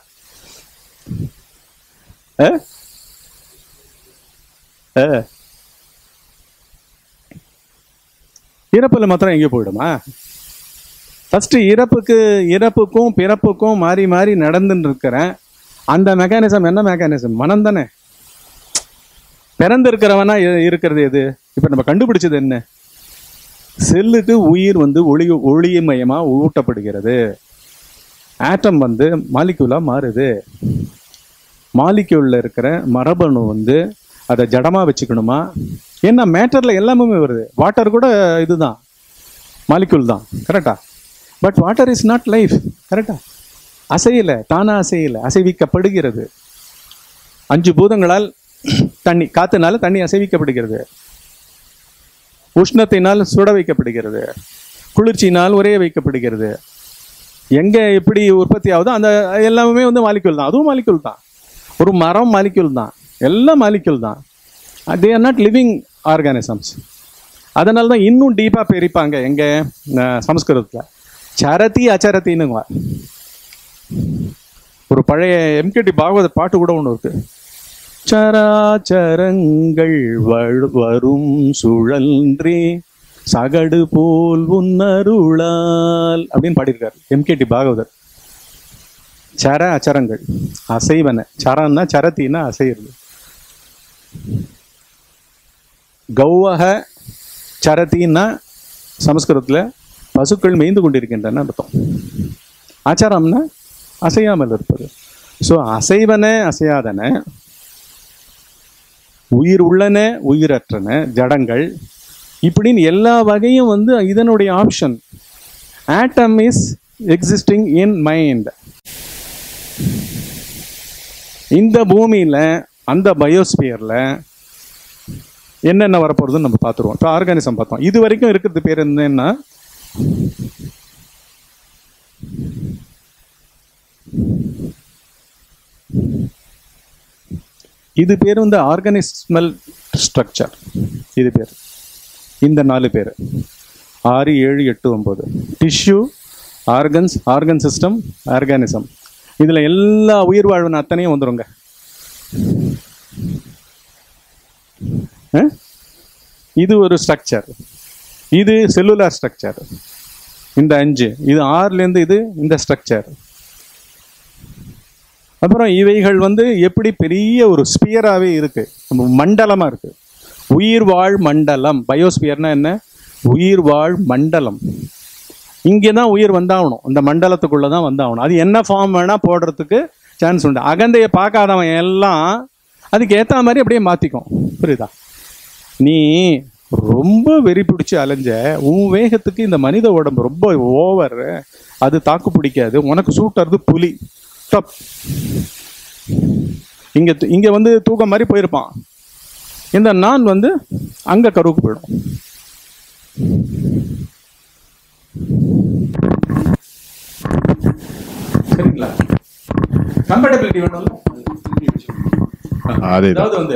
இறப்புல மாத்திரம் எங்கே போயிடுமா ஃபர்ஸ்ட் இறப்புக்கு இறப்புக்கும் பிறப்புக்கும் மாறி மாறி நடந்துன்னு இருக்கிறேன் அந்த மெக்கானிசம் என்ன மெக்கானிசம் மனம் தானே பிறந்திருக்கிறவனா இ- இருக்கிறது எது இப்ப நம்ம கண்டுபிடிச்சது என்ன செல்லுக்கு உயிர் வந்து ஒளி ஒளிமயமா ஊட்டப்படுகிறது ஆட்டம் வந்து மாலிக்யூலா மாறுது மாலிக்யூல்ல இருக்கிற மரபணு வந்து அதை ஜடமா வச்சுக்கணுமா ஏன்னா மேட்டர்ல எல்லாமே வருது வாட்டர் கூட இதுதான் மாலிக்யூல் தான் கரெக்டா but water is not life கரெக்டா அசையல தானா அசையல அசைவிக்கப்படுகிறது அஞ்சு பூதங்களால் தண்ணி காத்துனால தண்ணி அசைவிக்கப்படுகிறது உஷ்ணத்தினால் சுட வைக்கப்படுகிறது குளிர்ச்சியினால் உரைய வைக்கப்படுகிறது எங்க எப்படி உற்பத்தி ஆகுதோ அந்த எல்லாமே வந்து மாலிக்யூல் தான் அதுவும் மாலிக்யூல் தான் ஒரு மரம் மாலிக்யூல் தான் எல்லாம் மாலிக்யூல் தான் they are not living organisms அதனால தான் இன்னும் டீப்பாக பிரிப்பாங்க எங்க அஹ், சமஸ்கிருதத்துல சரதி அச்சரத்தின்னுங்க ஒரு பழைய எம்கேடி பாகவத பாட்டு கூட ஒன்று இருக்கு சராச்சரங்கள் வழு- வரும் சுழன்றே சகடு போல் உன்னருளால் அப்படின்னு பாடியிருக்காரு எம்கேடி பாகவதர் சர அச்சரங்கள் அசைவன சரன்னா சரத்தின்னா அசைகிறது கௌவக சரத்தின்னா சமஸ்கிருதத்துல பசுக்கள் மேய்ந்து கொண்டிருக்கின்றன அர்த்தம் ஆச்சாரம்னா அசையாமல் இருப்பது ஸோ அசைவன அசையாதன உயிர் உள்ளன உயிரற்றன ஜடங்கள் இப்படின்னு எல்லா வகையும் வந்து இதனுடைய option atom is existing in mind இந்த பூமியில அந்த பயோஸ்பியர்ல என்னென்ன வரப்போறதுன்னு நம்ம பார்த்துருவோம் இப்போ ஆர்கானிசம் பார்த்தோம் இது வரைக்கும் இருக்கிறது பேர் என்னன்னா இது பேர் வந்து ஆர்கானிஸ்மல் ஸ்ட்ரக்சர் இது பேர் இந்த நாலு பேர் ஆறு ஏழு எட்டு ஒன்பது tissue organs organ system organism இதில் எல்லா உயிர் வாழ்வின் அத்தனையும் வந்துருங்க அஹ்? இது ஒரு ஸ்ட்ரக்சர் இது செல்லுலார் ஸ்ட்ரக்சர் இந்த அஞ்சு இது ஆறுலேருந்து இது இந்த ஸ்ட்ரக்சர் அப்புறம் இவைகள் வந்து எப்படி பெரிய ஒரு ஸ்பியராகவே இருக்கு மண்டலமா இருக்கு உயிர் வாழ் மண்டலம் பயோஸ்பியர்னா என்ன உயிர் வாழ் மண்டலம் இங்கே தான் உயிர் வந்தாகணும் இந்த மண்டலத்துக்குள்ள தான் வந்தாகணும் அது என்ன ஃபார்ம் வேணா போடுறதுக்கு சான்ஸ் உண்டு அகந்தையை பார்க்காதவன் எல்லாம் அதுக்கு ஏற்ற மாதிரி அப்படியே மாற்றிக்கும் புரியுதா நீ ரொம்ப வெறி பிடிச்சி அலைஞ்ச உன் வேகத்துக்கு இந்த மனித உடம்பு ரொம்ப ஓவர் அது தாக்கு பிடிக்காது உனக்கு சூட்டுறது புலி தப் இங்க து- இங்க வந்து தூக்கம் மாதிரி போயிருப்பான் இந்த நான் வந்து அங்க கருவுக்கு போயிடும் சரிங்களா கம்பேட்டபிலிட்டி வேணும்ல அதேதான் அதாவது வந்து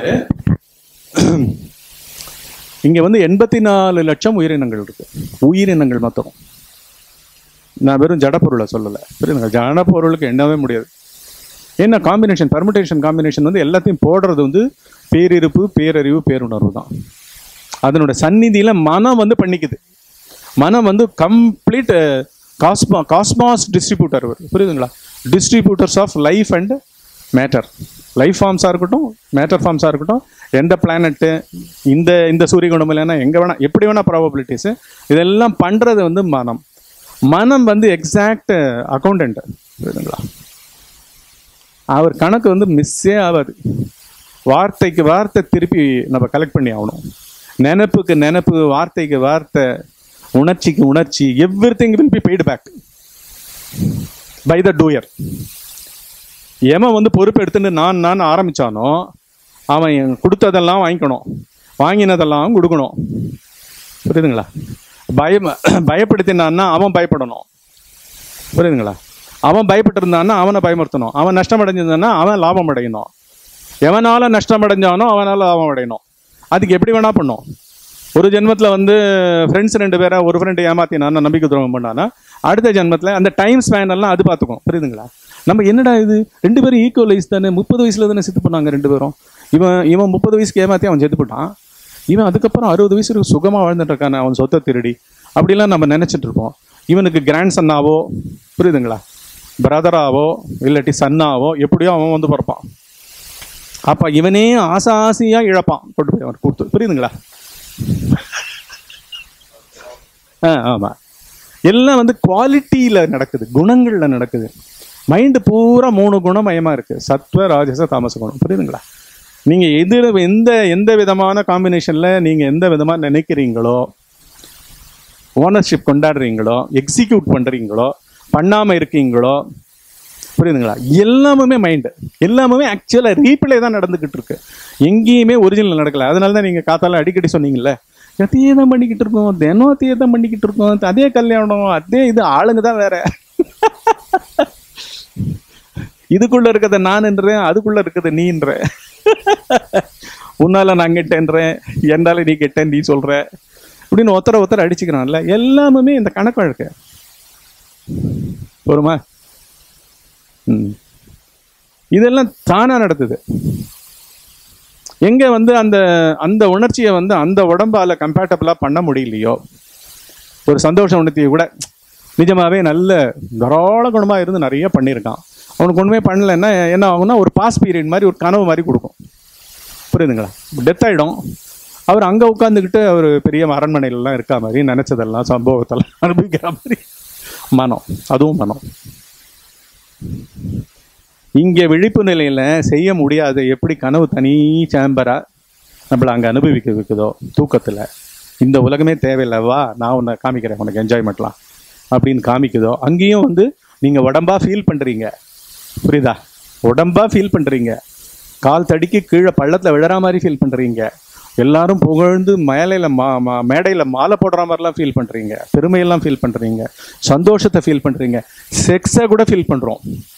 இங்க வந்து எண்பத்தி நாலு லட்சம் உயிரினங்கள் இருக்கு உயிரினங்கள் மொத்தம் நான் வெறும் ஜடப்பொருளை சொல்லலை புரியுதுங்க ஜடப்பொருளுக்கு எண்ணவே முடியாது என்ன காம்பினேஷன் பர்முடேஷன் காம்பினேஷன் வந்து எல்லாத்தையும் போடுறது வந்து பேரிருப்பு பேரறிவு பேருணர்வு தான் அதனோட சந்நிதியில மனம் வந்து பண்ணிக்குது மனம் வந்து கம்ப்ளீட் காஸ்மா காஸ்மாஸ் டிஸ்ட்ரிபியூட்டர் புரியுதுங்களா distributors of life and matter life ஃபார்ம்ஸாக இருக்கட்டும் மேட்டர் ஃபார்ம்ஸாக இருக்கட்டும் எந்த பிளானட்டு இந்த இந்த சூரிய குணம் இல்லைன்னா எங்கே வேணால் எப்படி வேணால் ப்ராபபிலிட்டிஸு இதெல்லாம் பண்ணுறது வந்து மனம் மனம் வந்து எக்ஸாக்ட் அக்கௌண்டன்ட் புரியுதுங்களா அவர் கணக்கு வந்து மிஸ்ஸே ஆகாது வார்த்தைக்கு வார்த்தை திருப்பி நம்ம கலெக்ட் பண்ணி ஆகணும் நினப்புக்கு நினப்பு வார்த்தைக்கு வார்த்தை உணர்ச்சிக்கு உணர்ச்சி everything will be paid back by the doer எவன் வந்து பொறுப்பு எடுத்துட்டு நான் நான் ஆரம்பிச்சானோ அவன் கொடுத்ததெல்லாம் வாங்கிக்கணும் வாங்கினதெல்லாம் கொடுக்கணும் புரியுதுங்களா பயம் பயப்படுத்தினான்னா அவன் பயப்படணும் புரியுதுங்களா அவன் பயப்பட்டிருந்தான்னா அவனை பயமுறுத்தணும் அவன் நஷ்டம் அடைஞ்சிருந்தான்னா அவன் லாபம் அடையணும் எவனால நஷ்டம் அடைஞ்சானோ அவனால லாபம் அடையணும் அதுக்கு எப்படி வேணா பண்ணும் ஒரு ஜென்மத்தில் வந்து ஃப்ரெண்ட்ஸ் ரெண்டு பேரை ஒரு ஃப்ரெண்டு ஏமாத்தினான்னா நம்பிக்கை துரோகம் பண்ணானா அடுத்த ஜென்மத்தில் அந்த டைம் ஸ்பேன் எல்லாம் அது பார்த்துக்கும் புரியுதுங்களா நம்ம என்னடா இது ரெண்டு பேரும் ஈக்குவலைஸ் தானே முப்பது வயசுல தானே செத்து போனாங்க ரெண்டு பேரும் இவன் இவன் முப்பது வயசுக்கு ஏமாத்தி அவன் செத்து போட்டான் இவன் அதுக்கப்புறம் அறுபது வயசுக்கு சுகமா வாழ்ந்துட்டு இருக்கானே அவன் சொத்தை திருடி அப்படிலாம் நம்ம நினைச்சிட்டு இருப்போம் இவனுக்கு கிராண்ட் சன்னாவோ புரியுதுங்களா பிரதராவோ இல்லாட்டி சன்னாவோ எப்படியோ அவன் வந்து பிறப்பான் அப்ப இவனே ஆசை ஆசையா இழப்பான் கொண்டு போய் அவன் கொடுத்து புரியுதுங்களா ஆ ஆமா எல்லாம் வந்து குவாலிட்டியில நடக்குது குணங்கள்ல நடக்குது மைண்டு பூரா மூணு குணமயமா இருக்கு சத்வ ராஜச தாமச குணம் புரியுதுங்களா நீங்க எதுல எந்த எந்த விதமான காம்பினேஷன்ல நீங்க எந்த விதமா நினைக்கிறீங்களோ ஓனர்ஷிப் கொண்டாடுறீங்களோ எக்ஸிக்யூட் பண்றீங்களோ பண்ணாம இருக்கீங்களோ புரியுதுங்களா எல்லாமே மைண்டு எல்லாமே ஆக்சுவலாக ரீப்ளே தான் நடந்துகிட்டு இருக்கு எங்கேயுமே ஒரிஜினல் நடக்கல அதனால தான் நீங்கள் காத்தால அடிக்கடி சொன்னீங்கல்ல அதையே தான் பண்ணிக்கிட்டு இருக்கோம் தினம் அதையே தான் பண்ணிக்கிட்டு இருக்கோம் அதே கல்யாணம் அதே இது ஆளுங்க தான் வேற இதுக்குள்ள இருக்கிறத நான்ன்றேன் அதுக்குள்ள இருக்கிறத நீன்ற உன்னால நான் கெட்டேன்றேன் என்னால நீ கெட்டேன் நீ சொல்ற அப்படின்னு ஒருத்தர ஒருத்தர் அடிச்சுக்கிறான்ல எல்லாமே இந்த கணக்கு வழக்கு போருமா ம். இதெல்லாம் தானா நடக்குது எங்க வந்து அந்த அந்த உணர்ச்சியை வந்து அந்த உடம்பால கம்பேட்டபிளா பண்ண முடியலையோ ஒரு சந்தோஷ உணர்ச்சியை கூட நிஜமாவே நல்ல தாராள குணமா இருந்து நிறைய பண்ணியிருக்கான் அவனுக்கு ஒண்ணுமே பண்ணலைன்னா என்ன ஆகும்னா ஒரு பாஸ் பீரியட் மாதிரி ஒரு கனவு மாதிரி கொடுக்கும் புரியுதுங்களா டெத் ஆயிடும் அவர் அங்க உட்காந்துக்கிட்டு அவர் பெரிய அரண்மனையிலலாம் இருக்கா மாதிரி நினைச்சதெல்லாம் சம்பவத்தெல்லாம் அனுபவிக்கிற மாதிரி மனம் அதுவும் மனம் இங்க விழிப்பு நிலையில செய்ய முடியாது எப்படி கனவு தனி சேம்பரா நம்மள அங்க அனுபவிக்க வைக்குதோ தூக்கத்துல இந்த உலகமே தேவையில்லை வா நான் உன்னை காமிக்கிறேன் உனக்கு என்ஜாய்மெண்ட்லாம் அப்படின்னு காமிக்குதோ அங்கேயும் வந்து நீங்க உடம்பா ஃபீல் பண்றீங்க புரியுதா உடம்பா ஃபீல் பண்றீங்க கால் தடிக்கு கீழே பள்ளத்துல விழற மாதிரி ஃபீல் பண்றீங்க எல்லாரும் புகழ்ந்து மேலையில மா மா- மேடையில மாலை போடுற மாதிரிலாம் ஃபீல் பண்றீங்க பெருமையெல்லாம் ஃபீல் பண்றீங்க சந்தோஷத்தை ஃபீல் பண்றீங்க செக்ஸை கூட ஃபீல் பண்றோம்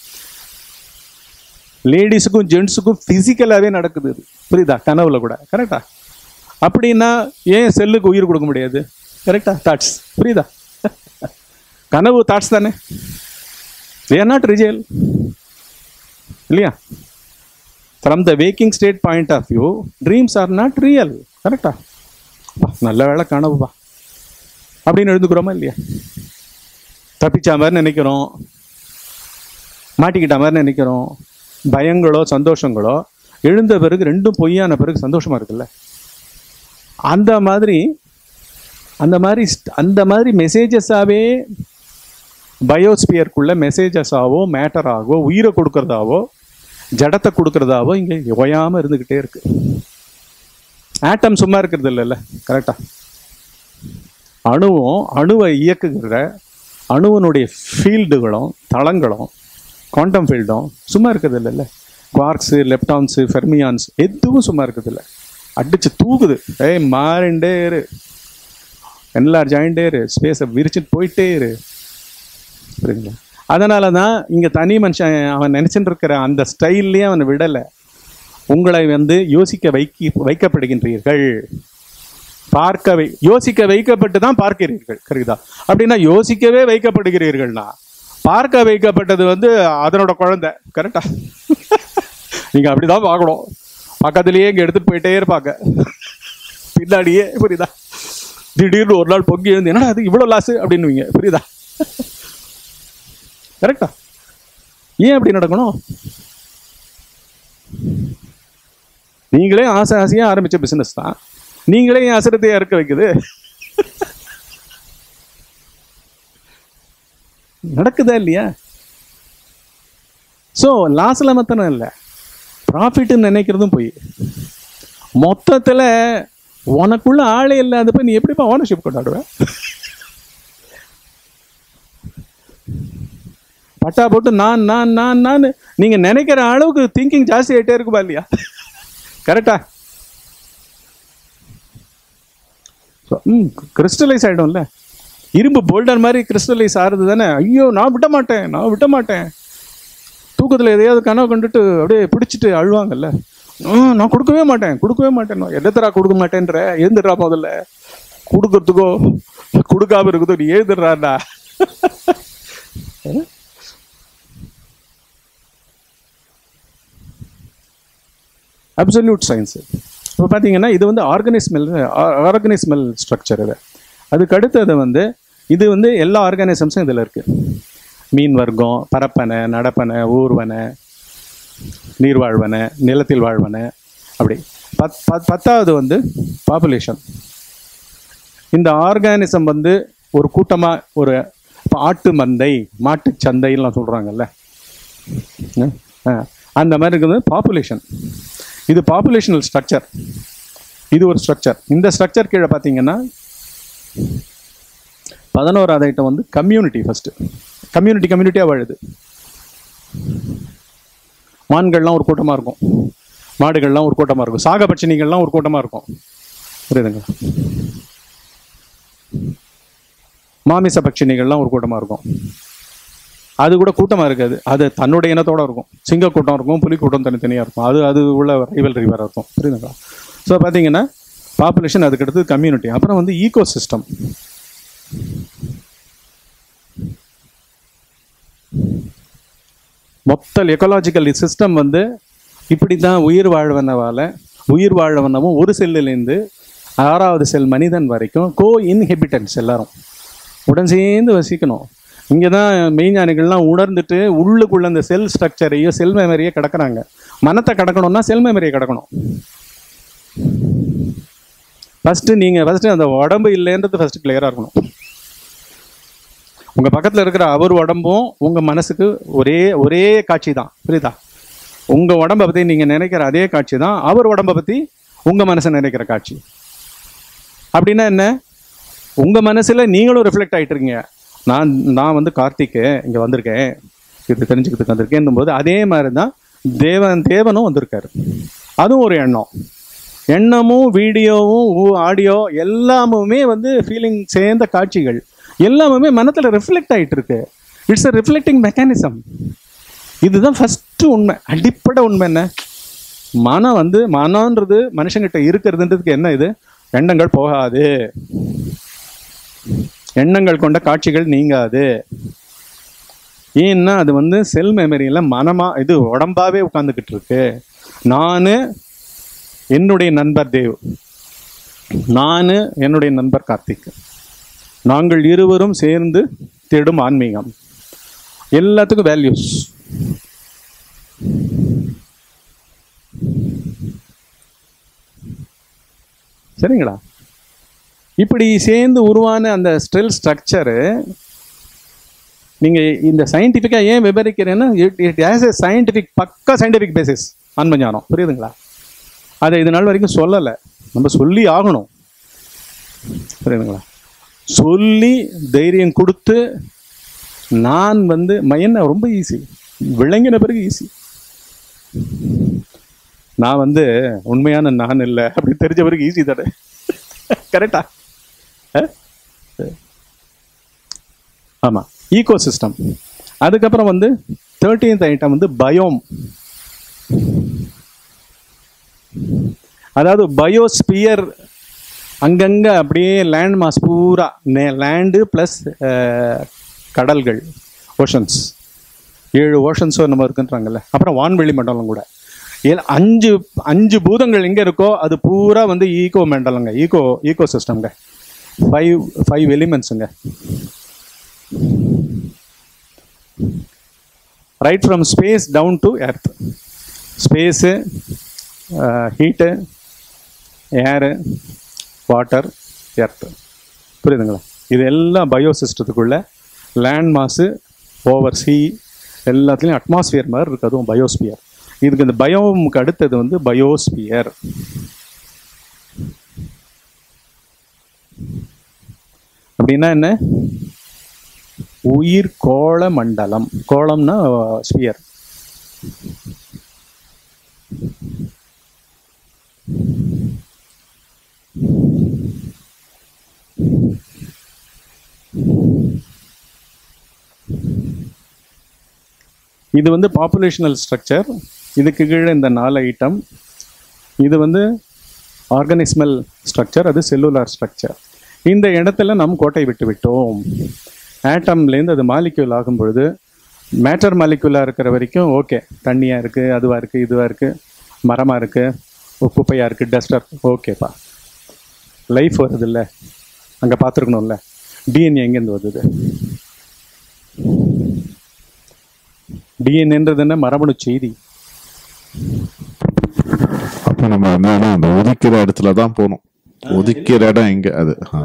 லேடிஸுக்கும் ஜென்ஸுக்கும் ஃபிசிக்கலாகவே நடக்குது இது புரியுதா கனவுல கூட கரெக்டா அப்படின்னா ஏன் செல்லுக்கு உயிர் கொடுக்க முடியாது கரெக்டா தாட்ஸ் புரியுதா கனவு தாட்ஸ் தானே தேர் நாட் ரிஜியல் இல்லையா from the waking state point of view dreams are not real கரெக்டா நல்ல வேளை கனவுப்பா அப்படின்னு எழுதுக்கிறோமா இல்லையா தப்பிச்ச மாதிரி நினைக்கிறோம் மாட்டிக்கிட்ட மாதிரி நினைக்கிறோம் பயங்களோ சந்தோஷங்களோ எழுந்த பிறகு ரெண்டும் பொய்யான பிறகு சந்தோஷமா இருக்குல்ல அந்த மாதிரி அந்த மாதிரி st- அந்த மாதிரி மெசேஜஸாவே பயோஸ்பியருக்குள்ள மெசேஜஸாவோ மேட்டராகவோ உயிரை கொடுக்கறதாவோ ஜடத்தை கொடுக்கறதாவோ இங்க ஓயாம இருந்துகிட்டே இருக்கு ஆட்டம் சும்மா இருக்கிறது இல்லைல்ல கரெக்டா அணுவும் அணுவை இயக்குகிற அணுவனுடைய ஃபீல்டுகளும் தளங்களும் குவாண்டம் ஃபீல்டும் சும்மா இருக்கிறது இல்லைல்ல குவார்க்ஸு லெப்டான்ஸு ஃபெர்மியான்ஸ் எதுவும் சும்மா இருக்கிறது இல்லை அடிச்சு தூக்குது ஏய் மாறிண்டே இரு என்லார்ஜ் ஆகிண்டே இரு ஸ்பேஸை விரிச்சிட்டு போயிட்டே இரு புரியுங்களா அதனால தான் இங்கே தனி மனுஷன் அவன் நினச்சிட்டு இருக்கிற அந்த ஸ்டைல்லையே அவனை விடலை உங்களை வந்து யோசிக்க வைக்கி வைக்கப்படுகின்றீர்கள் பார்க்க வை யோசிக்க வைக்கப்பட்டு தான் பார்க்கிறீர்கள் கரெக்டா அப்படின்னா யோசிக்கவே வைக்கப்படுகிறீர்கள்னா பார்க்க வைக்கப்பட்டது வந்து அதனோட குழந்தை கரெக்டா நீங்க அப்படிதான் பார்க்கணும் பக்கத்துலயே இங்க எடுத்துட்டு போயிட்டே இருப்பாங்க பின்னாடியே புரியுதா திடீர்னு ஒரு நாள் பொங்கி எழுந்து என்னடா அது இவ்வளவு லாஸ் அப்படின்னுவீங்க புரியுதா கரெக்டா ஏன் அப்படி நடக்கணும் நீங்களே ஆசை ஆசையா ஆரம்பிச்ச பிசினஸ் தான் நீங்களே என் அசரத்தையா இருக்க வைக்குது நடக்குதா இல்லையா ஸோ லாஸ்ல மத்தனம் இல்லை ப்ராஃபிட்னு நினைக்கிறதும் போய் மொத்தத்துல உனக்குள்ள ஆளே இல்லாதப்ப நீ எப்படிப்பா ஓனர்ஷிப் கொண்டாடுவ பட்டா போட்டு நான் நான் நான் நான் நீங்க நினைக்கிற அளவுக்கு திங்கிங் ஜாஸ்தி ஆயிட்டே இருக்குமா இல்லையா கரெக்டா ம் கிறிஸ்டலைஸ் ஆகிடும்ல இரும்பு போல்டர் மாதிரி கிறிஸ்டலைஸ் ஆகிறது தானே ஐயோ நான் விட மாட்டேன் நான் விட மாட்டேன் தூக்கத்தில் எதையாவது கனவு கண்டுட்டு அப்படியே பிடிச்சிட்டு அழுவாங்கல்ல "ம், நான் கொடுக்கவே மாட்டேன் கொடுக்கவே மாட்டேன் எதரா கொடுக்க மாட்டேன்ற எழுந்துடுறா முதல்ல கொடுக்கறதுக்கோ கொடுக்காம இருக்குதோ நீ எழுந்துடுறாடா அப்சல்யூட் சயின்ஸு இப்போ பார்த்தீங்கன்னா இது வந்து ஆர்கனிஸ்மல் ஆர்கனிஸ்மல் ஸ்ட்ரக்சர் இது அதுக்கு அடுத்தது வந்து இது வந்து எல்லா ஆர்கானிசம்ஸும் இதில் இருக்குது மீன் வர்க்கம் பரப்பனை நடப்பனை ஊர்வனை நீர்வாழ்வனை நிலத்தில் வாழ்வனை அப்படி பத் பத் பத்தாவது வந்து பாப்புலேஷன் இந்த ஆர்கானிசம் வந்து ஒரு கூட்டமாக ஒரு இப்போ ஆட்டு மந்தை மாட்டுச் சந்தைலாம் சொல்கிறாங்கல்ல அந்த மாதிரி இருக்குது பாப்புலேஷன் இது பாப்புலேஷனல் ஸ்ட்ரக்சர் இது ஒரு ஸ்ட்ரக்சர் இந்த ஸ்ட்ரக்சர் கீழே பார்த்தீங்கன்னா பதினோராவது ஐட்டம் வந்து கம்யூனிட்டி ஃபர்ஸ்ட் கம்யூனிட்டி கம்யூனிட்டியாக வாழுது மான்கள்லாம் ஒரு கூட்டமாக இருக்கும் மாடுகள்லாம் ஒரு கூட்டமாக இருக்கும் சாகபட்சணிகள்லாம் ஒரு கூட்டமாக இருக்கும் புரியுதுங்களா மாமிச பட்சிணிகள்லாம் ஒரு கூட்டமாக இருக்கும் அது கூட கூட்டமாக இருக்காது அது தன்னுடைய இனத்தோட இருக்கும் சிங்க கூட்டம் இருக்கும் புலி கூட்டம் தனித்தனியாக இருக்கும் அது அது உள்ள ரைவல் வேற இருக்கும் புரியுதுங்களா ஸோ பார்த்தீங்கன்னா பாப்புலேஷன் அதுக்கடுத்து கம்யூனிட்டி அப்புறம் வந்து ஈகோ சிஸ்டம் மொத்த எக்கலாஜிக்கல் சிஸ்டம் வந்து இப்படி தான் உயிர் வாழ்வனவால உயிர் வாழ்வனவும் ஒரு செல்லிலேருந்து ஆறாவது செல் மனிதன் வரைக்கும் கோ இன்ஹெபிட்டன்ஸ் எல்லாரும் உடன் சேர்ந்து வசிக்கணும் இங்கே தான் மெய்ஞானிகள்லாம் உணர்ந்துட்டு உள்ளுக்குள்ள அந்த செல் ஸ்ட்ரக்சரையோ செல் மெமரியை கிடக்குறாங்க மனத்தை கடக்கணும்னா செல் மெமரியை கிடக்கணும் ஃபஸ்ட்டு நீங்கள் ஃபஸ்ட்டு அந்த உடம்பு இல்லைன்றது ஃபஸ்ட்டு கிளியராக இருக்கணும் உங்கள் பக்கத்தில் இருக்கிற அவர் உடம்பும் உங்கள் மனசுக்கு ஒரே ஒரே காட்சி தான் புரியுதா உங்கள் உடம்பை பற்றி நீங்கள் நினைக்கிற அதே காட்சி தான் அவர் உடம்பை பற்றி உங்கள் மனசை நினைக்கிற காட்சி அப்படின்னா என்ன உங்கள் மனசில் நீங்களும் ரிஃப்ளெக்ட் ஆகிட்டு இருக்கீங்க நான் நான் வந்து கார்த்திக்கு இங்கே வந்திருக்கேன் இது தெரிஞ்சுக்கிறதுக்கு வந்திருக்கேன் போது அதே மாதிரி தான் தேவன் தேவனும் வந்திருக்காரு அதுவும் ஒரு எண்ணம் எண்ணமும் வீடியோவும் ஆடியோ எல்லாமுமே வந்து ஃபீலிங் சேர்ந்த காட்சிகள் எல்லாமுமே மனத்தில் ரிஃப்ளெக்ட் ஆகிட்டு இருக்கு இட்ஸ் அ ரிஃப்ளெக்டிங் மெக்கானிசம் இதுதான் ஃபஸ்ட்டு உண்மை அடிப்படை உண்மை என்ன மனம் வந்து மனம்ன்றது மனுஷங்கிட்ட இருக்கிறதுன்றதுக்கு என்ன இது எண்ணங்கள் போகாது எண்ணங்கள் கொண்ட காட்சிகள் நீங்காது ஏன்னா அது வந்து செல் மெமரியில மனமா இது உடம்பாவே உட்காந்துக்கிட்டு இருக்கு நான் என்னுடைய நண்பர் தேவ் நான் என்னுடைய நண்பர் கார்த்திக் நாங்கள் இருவரும் சேர்ந்து தேடும் ஆன்மீகம் எல்லாத்துக்கும் வேல்யூஸ் சரிங்களா இப்படி சேர்ந்து உருவான அந்த ஸ்டெல் ஸ்ட்ரக்சரு நீங்க இந்த சயின்டிஃபிக்கா ஏன் விவரிக்கிறேன்னா it it has a scientific பக்கா சயின்டிஃபிக் பேசிஸ் ஆன்ம ஞானம் புரியுதுங்களா அதை இது நாள் வரைக்கும் சொல்லலை நம்ம சொல்லி ஆகணும் புரியுதுங்களா சொல்லி தைரியம் கொடுத்து நான் வந்து ம- என்ன ரொம்ப ஈஸி விளங்கின பிறகு ஈஸி நான் வந்து உண்மையான நான் இல்லை அப்படி தெரிஞ்ச பிறகு ஈஸி தானே கரெக்டா ஆமா ஈகோ சிஸ்டம் அதுக்கப்புறம் வந்து தேர்ட்டீன்த் ஐட்டம் வந்து பயோம் அதாவது பயோஸ்பியர் அங்கங்க அப்படியே லேண்ட் மாஸ் பூரா லேண்டு ப்ளஸ் கடல்கள் ஓஷன்ஸ் ஏழு ஓஷன்ஸோ நம்ம இருக்குன்றாங்கல்ல அப்புறம் வான்வெளி மண்டலம் கூட ஏ- அஞ்சு அஞ்சு பூதங்கள் எங்க இருக்கோ அது பூரா வந்து ஈகோ மண்டலங்க ஈகோ ஈகோ சிஸ்டம்ங்க ஃபைவ் ஃபைவ் எலிமெண்ட்ஸுங்க right from space down to earth space heat air water earth புரியுதுங்களா இது எல்லாம் பயோ சிஸ்டத்துக்குள்ள லேண்ட் மாசு ஓவர் சி எல்லாத்துலேயும் அட்மாஸ்பியர் மாதிரி இருக்கு அதுவும் பயோஸ்பியர் இதுக்கு இந்த பயோமுக்கு அடுத்தது வந்து பயோஸ்பியர் அப்படின்னா என்ன உயிர் கோள மண்டலம் கோளம்னா ஸ்பியர் இது வந்து பாப்புலேஷனல் ஸ்ட்ரக்சர் இதுக்கு கீழே இந்த நாலு ஐட்டம் இது வந்து ஆர்கனிஸ்மல் ஸ்ட்ரக்சர் அது செல்லுலார் ஸ்ட்ரக்சர் இந்த இடத்துல நாம் கோட்டை விட்டு விட்டோம் ஆட்டம்லேருந்து அது மாலிக்யூல் ஆகும் பொழுது மேட்டர் மாலிக்யூலாக இருக்கிற வரைக்கும் ஓகே தண்ணியாக இருக்குது அதுவாக இருக்குது இதுவாக இருக்குது மரமாக இருக்குது குப்பையாக இருக்குது டஸ்டர் ஓகேப்பா லைஃப் வருதுல்ல அங்கே பார்த்துருக்கணும்ல டிஎன்ஏ எங்கேருந்து வருது டிஎன்ஏன்றது என்ன மரபணு செய்தி அப்ப நம்ம வந்து ஆனா அந்த ஒதுக்கிற இடத்துல தான் போகணும் ஒதுக்கிற இடம் எங்க அது ஆ.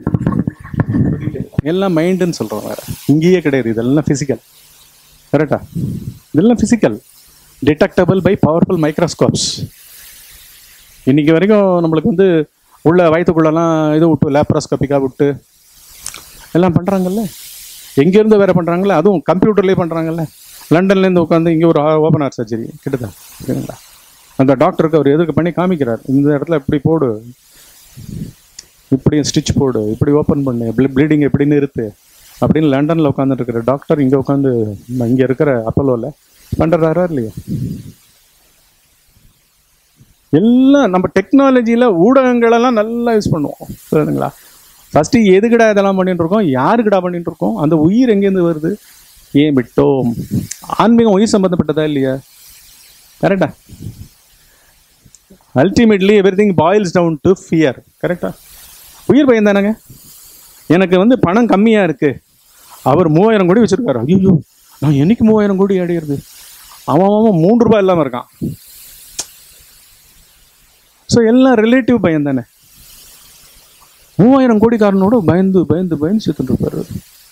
எல்லாம் மைண்டுன்னு சொல்கிறோம் வேற இங்கேயே கிடையாது இதெல்லாம் ஃபிசிக்கல் கரெக்டா இதெல்லாம் physical detectable by powerful microscopes இன்னைக்கு வரைக்கும் நம்மளுக்கு வந்து உள்ள வயிற்றுக்குள்ளெல்லாம் இது விட்டு லேப்ரோஸ்கோப்பிக்காக விட்டு எல்லாம் பண்ணுறாங்கல்ல எங்கேருந்து வேற பண்ணுறாங்கல்ல அதுவும் கம்ப்யூட்டர்லேயே பண்ணுறாங்கல்ல லண்டன்லேருந்து உட்காந்து இங்கே ஒரு ஓப்பன் ஹார்ட் சர்ஜரி கிட்டதான் சரிங்களா அந்த டாக்டருக்கு அவர் எதுக்கு பண்ணி காமிக்கிறார் இந்த இடத்துல இப்படி போடு இப்படி ஸ்டிச் போடு இப்படி ஓப்பன் பண்ணு ப்ளீடிங் எப்படி நிறுத்து அப்படின்னு லண்டனில் உட்காந்துட்டு இருக்கிற டாக்டர் இங்கே உட்காந்து இங்கே இருக்கிற அப்பலோவில் பண்ணுறாரா இல்லையா எல்லாம் நம்ம டெக்னாலஜியில் ஊடகங்களெல்லாம் நல்லா யூஸ் பண்ணுவோம் புரியுதுங்களா ஃபஸ்ட்டு எதுக்குடா இதெல்லாம் பண்ணிட்டு இருக்கோம் யாருக்குடா பண்ணிட்டு இருக்கோம் அந்த உயிர் எங்கேருந்து வருது ஏன் விட்டோம் ஆன்மீகம் உயிர் சம்பந்தப்பட்டதா இல்லையா கரெக்டா ultimately everything boils down to fear கரெக்டா உயிர் பயம் தானேங்க எனக்கு வந்து பணம் கம்மியாக இருக்கு அவர் மூவாயிரம் கோடி வச்சிருக்காரு ஐயோ நான் என்னைக்கு மூவாயிரம் கோடி அடையிறது அவன் அவன் மூன்று ரூபாய் இல்லாமல் இருக்கான் ஸோ எல்லாம் ரிலேட்டிவ் பயம் தானே மூவாயிரம் கோடிக்காரனோட பயந்து பயந்து பயந்து செத்துட்டு இருப்பாரு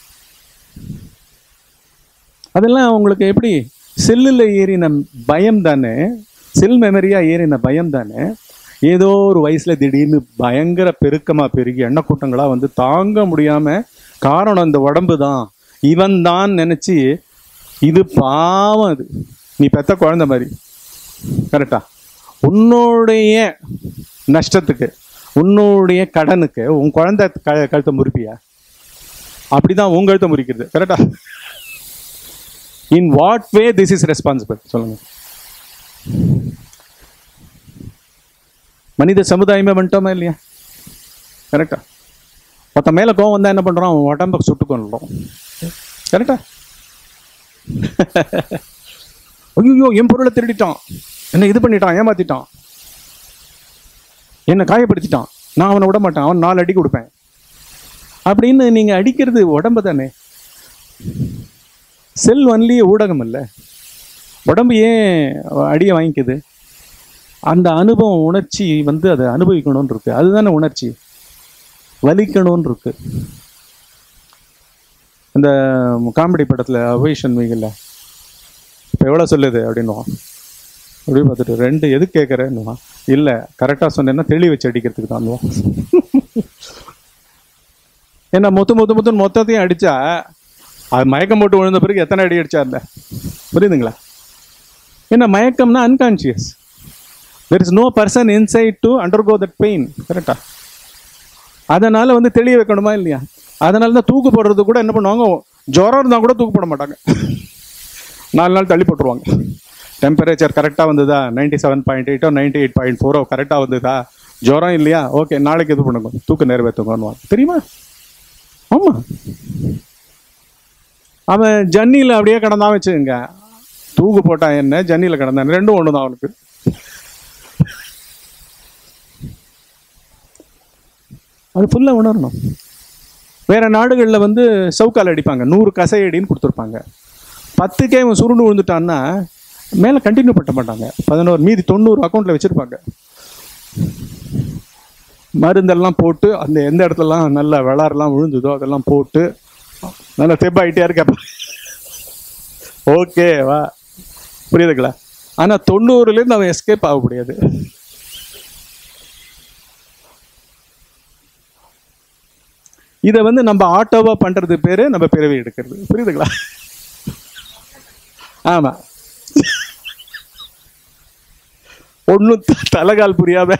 அதெல்லாம் உங்களுக்கு எப்படி செல்லில் ஏறின பயம் தானே செல் மெமரியா ஏறின பயம் தானே ஏதோ ஒரு வயசுல திடீர்னு பயங்கர பெருக்கமா பெருகி எண்ணெய் கூட்டங்களா வந்து தாங்க முடியாம காரணம் இந்த உடம்பு தான் இவன் தான் நினைச்சு இது பாவம் அது நீ பெத்த குழந்தை மாதிரி கரெக்டா உன்னுடைய நஷ்டத்துக்கு உன்னுடைய கடனுக்கு உன் குழந்தை க கழுத்தை முறிப்பியா அப்படிதான் உன் கழுத்தை முறிக்கிறது கரெக்டா in what way this is responsible சொல்லுங்க மனித சமுதாயமே வந்துட்டோமா இல்லையா கரெக்டா ஒருத்த மேல கோவம் வந்தா என்ன பண்றோம் அவன் உடம்ப சுட்டு கொள்றோம் கரெக்டா ஐயோ என் பொருளை திருடிட்டான் என்ன இது பண்ணிட்டான் ஏமாத்திட்டான் என்னை காயப்படுத்திட்டான் நான் அவனை விட மாட்டேன் அவன் நாலு அடி கொடுப்பேன் அப்படின்னு நீங்க அடிக்கிறது உடம்பு தானே செல் ஒன்லி ஊடகம் இல்லை உடம்பு ஏன் அடியை வாங்கிக்குது அந்த அனுபவம் உணர்ச்சி வந்து அதை அனுபவிக்கணும்னு இருக்கு அதுதானே உணர்ச்சி வலிக்கணும்னு இருக்கு இந்த காமெடி படத்தில் அவைஷன் மீகல்ல இப்போ எவ்வளோ சொல்லுது அப்படின்னுவான் அப்படியே பார்த்துட்டு ரெண்டு எதுக்கு கேட்குறேன்னுவான் இல்லை கரெக்டாக சொன்னேன்னா தெளி வச்சு அடிக்கிறதுக்கு தான் ஏன்னா மொத்த மொத்த மொத்தம் மொத்தத்தையும் அடிச்சா அது மயக்கம் போட்டு விழுந்த பிறகு எத்தனை அடி அடிச்சா இல்ல புரியுதுங்களா ஏன்னா மயக்கம்னா unconscious there is no person inside to undergo that pain கரெக்டா அதனால வந்து தெளிய வைக்கணுமா இல்லையா அதனால தான் தூக்கு போடுறது கூட என்ன பண்ணுவாங்க ஜுரம் இருந்தால் கூட தூக்கு போட மாட்டாங்க நாலு நாள் தள்ளி போட்டுருவாங்க டெம்பரேச்சர் கரெக்டாக வந்ததா நைன்டி செவன் பாயிண்ட் எயிட்டோ நைன்டி எயிட் பாயிண்ட் ஃபோரோ கரெக்டாக வந்ததா ஜுரம் இல்லையா ஓகே நாளைக்கு இது பண்ணுங்க தூக்க நிறைவேற்றுங்கன்னு தெரியுமா ஆமாம் அவன் ஜன்னியில் அப்படியே கிடந்தான் வச்சுங்க தூக்கு போட்டான் என்ன ஜன்னியில் கிடந்தான் ரெண்டும் ஒன்று தான் அவனுக்கு அது ஃபுல்லாக உணரணும் வேற நாடுகளில் வந்து சவுக்கால் அடிப்பாங்க நூறு கசையடின்னு கொடுத்துருப்பாங்க பத்துக்கே இவன் சுருண்டு விழுந்துட்டான்னா மேலே கண்டினியூ பண்ண மாட்டாங்க பதினோரு மீதி தொண்ணூறு அக்கௌண்ட்டில் வச்சுருப்பாங்க மருந்தெல்லாம் போட்டு அந்த எந்த இடத்துலலாம் நல்ல விளாறுலாம் விழுந்ததோ அதெல்லாம் போட்டு நல்லா தெப்பாயிட்டே இருக்க ஓகே வா புரியுதுங்களா ஆனால் தொண்ணூறுலேருந்து அவன் எஸ்கேப் ஆக முடியாது இதை வந்து நம்ம ஆட்டோவா பண்றது பேரு நம்ம பிறவி எடுக்கிறது புரியுதுங்களா ஆமா ஒன்றும் தலைகால் புரியாம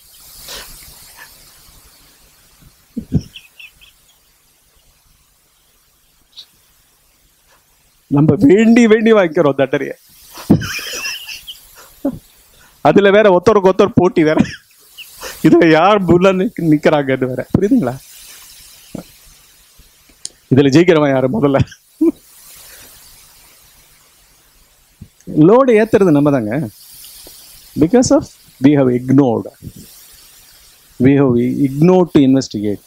நம்ம வேண்டி வேண்டி வாங்கிக்கிறோம் தண்டனைய அதுல வேற ஒருத்தருக்கு ஒருத்தர் போட்டி வேற இதுல யார் புள்ள நிக்கிறாங்கன்னு வேற புரியுதுங்களா இதுல ஜெயிக்கிறவன் யாரு முதல்ல லோடு ஏத்துறது நம்ம தாங்க because of we have ignored we have ignore to investigate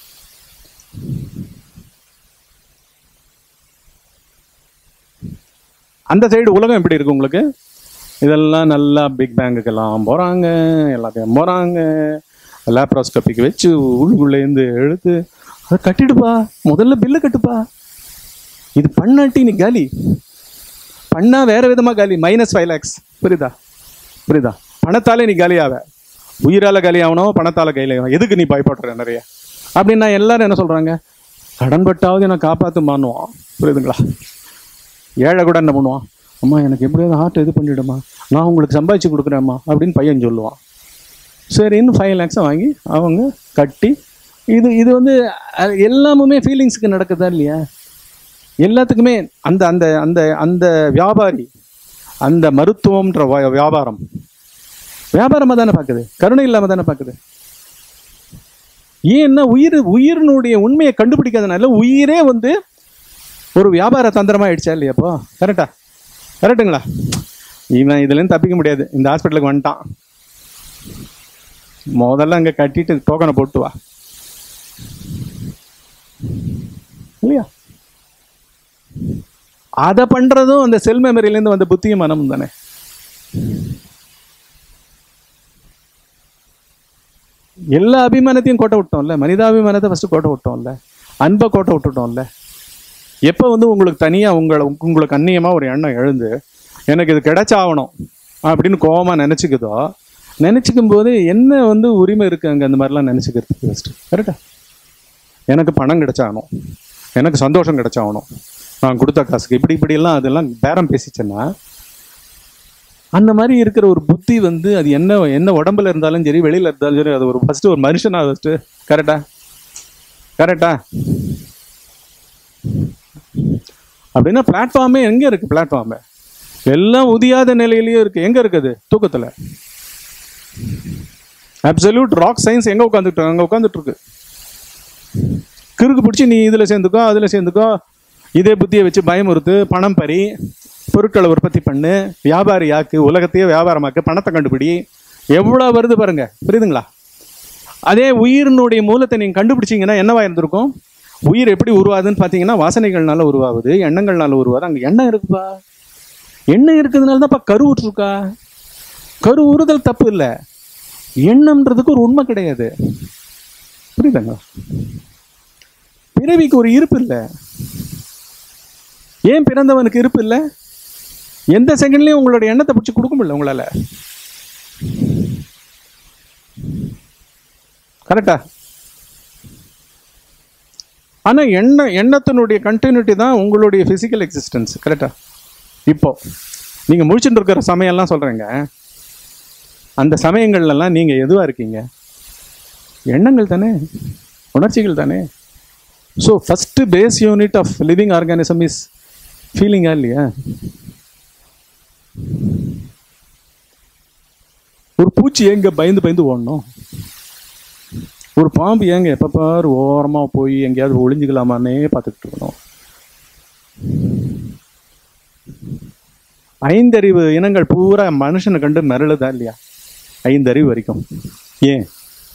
அந்த சைடு உலகம் எப்படி இருக்கு உங்களுக்கு இதெல்லாம் நல்லா பிக் பேங்குக்கெல்லாம் போகிறாங்க எல்லாத்தையும் போகிறாங்க லேப்ராஸ்கோபிக்கு வச்சு உள்ளுக்குள்ளேருந்து எடுத்து அதை கட்டிடுப்பா முதல்ல பில்லை கட்டுப்பா இது பண்ணாட்டி நீ காலி பண்ணா வேற விதமா காலி மைனஸ் ஃபைவ் லேக்ஸ் புரியுதா புரியுதா பணத்தாலே நீ காலியாவ உயிரால காலி ஆகணும் பணத்தால கையில ஆகணும் எதுக்கு நீ பயப்படுற நிறைய அப்படின்னா எல்லாரும் என்ன சொல்றாங்க கடன் பட்டாவது நான் காப்பாத்து மாணுவான் புரியுதுங்களா ஏழை கூட என்ன பண்ணுவான் அம்மா எனக்கு எப்படியாவது ஹார்ட் இது பண்ணிடுமா நான் உங்களுக்கு சம்பாதிச்சு கொடுக்குறேம்மா அப்படின்னு பையன் சொல்லுவான் சரின்னு ஃபைவ் லேக்ஸை வாங்கி அவங்க கட்டி இது இது வந்து அஹ், எல்லாமுமே ஃபீலிங்ஸுக்கு நடக்குதா இல்லையா எல்லாத்துக்குமே அந்த அந்த அந்த அந்த வியாபாரி அந்த மருத்துவம்ன்ற வா- வியாபாரம் வியாபாரமாக தானே பார்க்குது கருணை இல்லாமல் தானே பார்க்குது ஏன்னா உயிர் உயிரினுடைய உண்மையை கண்டுபிடிக்காதனால உயிரே வந்து ஒரு வியாபார தந்திரமா ஆயிடுச்சா இல்லையாப்போ கரெக்டா கரெக்டுங்களா இவன் இதுலேருந்து தப்பிக்க முடியாது இந்த ஹாஸ்பிட்டலுக்கு வந்துட்டான் முதல்ல அங்கே கட்டிட்டு டோக்கனை போட்டு வா இல்லையா அதை பண்றதும் அந்த செல் மெமரியிலேருந்து வந்த புத்தியும் மனமும் தானே எல்லா அபிமானத்தையும் கோட்டை விட்டோம்ல மனிதாபிமானத்தை ஃபர்ஸ்ட் கோட்டை விட்டோம்ல அன்பை கோட்டை விட்டுட்டோம்ல எப்போ வந்து உங்களுக்கு தனியாக உங்களை உங்களுக்கு அந்நியமாக ஒரு எண்ணம் எழுந்து எனக்கு இது கிடைச்சாகணும் அப்படின்னு கோவமா நினச்சிக்குதோ நினச்சிக்கும் போது என்ன வந்து உரிமை இருக்கு அங்கே அந்த மாதிரிலாம் நினச்சிக்கிறதுக்கு ஃபஸ்ட்டு கரெக்டா எனக்கு பணம் கிடைச்சாகணும் எனக்கு சந்தோஷம் கிடைச்சாகணும் நான் கொடுத்த காசுக்கு இப்படி இப்படியெல்லாம் அதெல்லாம் பேரம் பேசிச்சேன்னா அந்த மாதிரி இருக்கிற ஒரு புத்தி வந்து அது என்ன என்ன உடம்புல இருந்தாலும் சரி வெளியில இருந்தாலும் சரி அது ஒரு ஃபர்ஸ்ட் ஒரு மனுஷனா ஃபர்ஸ்ட் கரெக்டா கரெக்டா அப்படின்னா பிளாட்ஃபார்மே எங்க இருக்கு பிளாட்ஃபார்ம் எல்லாம் உதியாத நிலையிலயும் இருக்கு எங்க இருக்குது தூக்கத்துல அப்சல்யூட் ராக் சயின்ஸ் எங்க உட்காந்துட்டு அங்க உட்காந்துட்டு இருக்கு கிறுக்கு பிடிச்சி நீ இதுல சேர்ந்துக்கோ அதுல சேர்ந்துக்கோ இதே புத்தியை வச்சு பயமுறுத்து பணம் பறி பொருட்களை உற்பத்தி பண்ணு வியாபாரி ஆக்கு உலகத்தையே வியாபாரமாக்கு பணத்தை கண்டுபிடி எவ்வளோ வருது பாருங்க புரியுதுங்களா அதே உயிரினுடைய மூலத்தை நீங்கள் கண்டுபிடிச்சீங்கன்னா என்னவா இருந்திருக்கும் உயிர் எப்படி உருவாதுன்னு பார்த்தீங்கன்னா வாசனைகள்னால உருவாகுது எண்ணங்கள்னால உருவாது அங்கே எண்ணம் இருக்குப்பா எண்ணம் இருக்கிறதுனால தான்ப்பா கரு விட்டுருக்கா கரு உறுதல் தப்பு இல்லை எண்ணம்ன்றதுக்கு ஒரு உண்மை கிடையாது புரியுதுங்களா பிறவிக்கு ஒரு இருப்பு இல்லை ஏன் பிறந்தவனுக்கு இருப்பு இல்லை எந்த செகண்ட்லயும் உங்களுடைய எண்ணத்தை பிடிச்சி கொடுக்க முடியல உங்களால கரெக்டா ஆனா எண்ண எண்ணத்தினுடைய கண்டினியூட்டி தான் உங்களுடைய பிசிக்கல் எக்ஸிஸ்டன்ஸ் கரெக்டா இப்போ நீங்க முழிச்சுட்டு இருக்கிற சமயம்லாம் சொல்றேங்க அந்த சமயங்கள்லாம் நீங்க எதுவா இருக்கீங்க எண்ணங்கள் தானே உணர்ச்சிகள் தானே so first base unit of living organism is ஃபீலிங்கா இல்லையா ஒரு பூச்சி எங்க பயந்து பயந்து ஓடணும் ஒரு பாம்பு ஏங்க எப்ப பாரு ஓரமா போய் எங்கேயாவது ஒளிஞ்சுக்கலாமான்னே பார்த்துக்கிட்டு இருக்கணும் ஐந்தறிவு இனங்கள் பூரா மனுஷனை கண்டு மிரளுதா இல்லையா ஐந்தறிவு வரைக்கும் ஏன்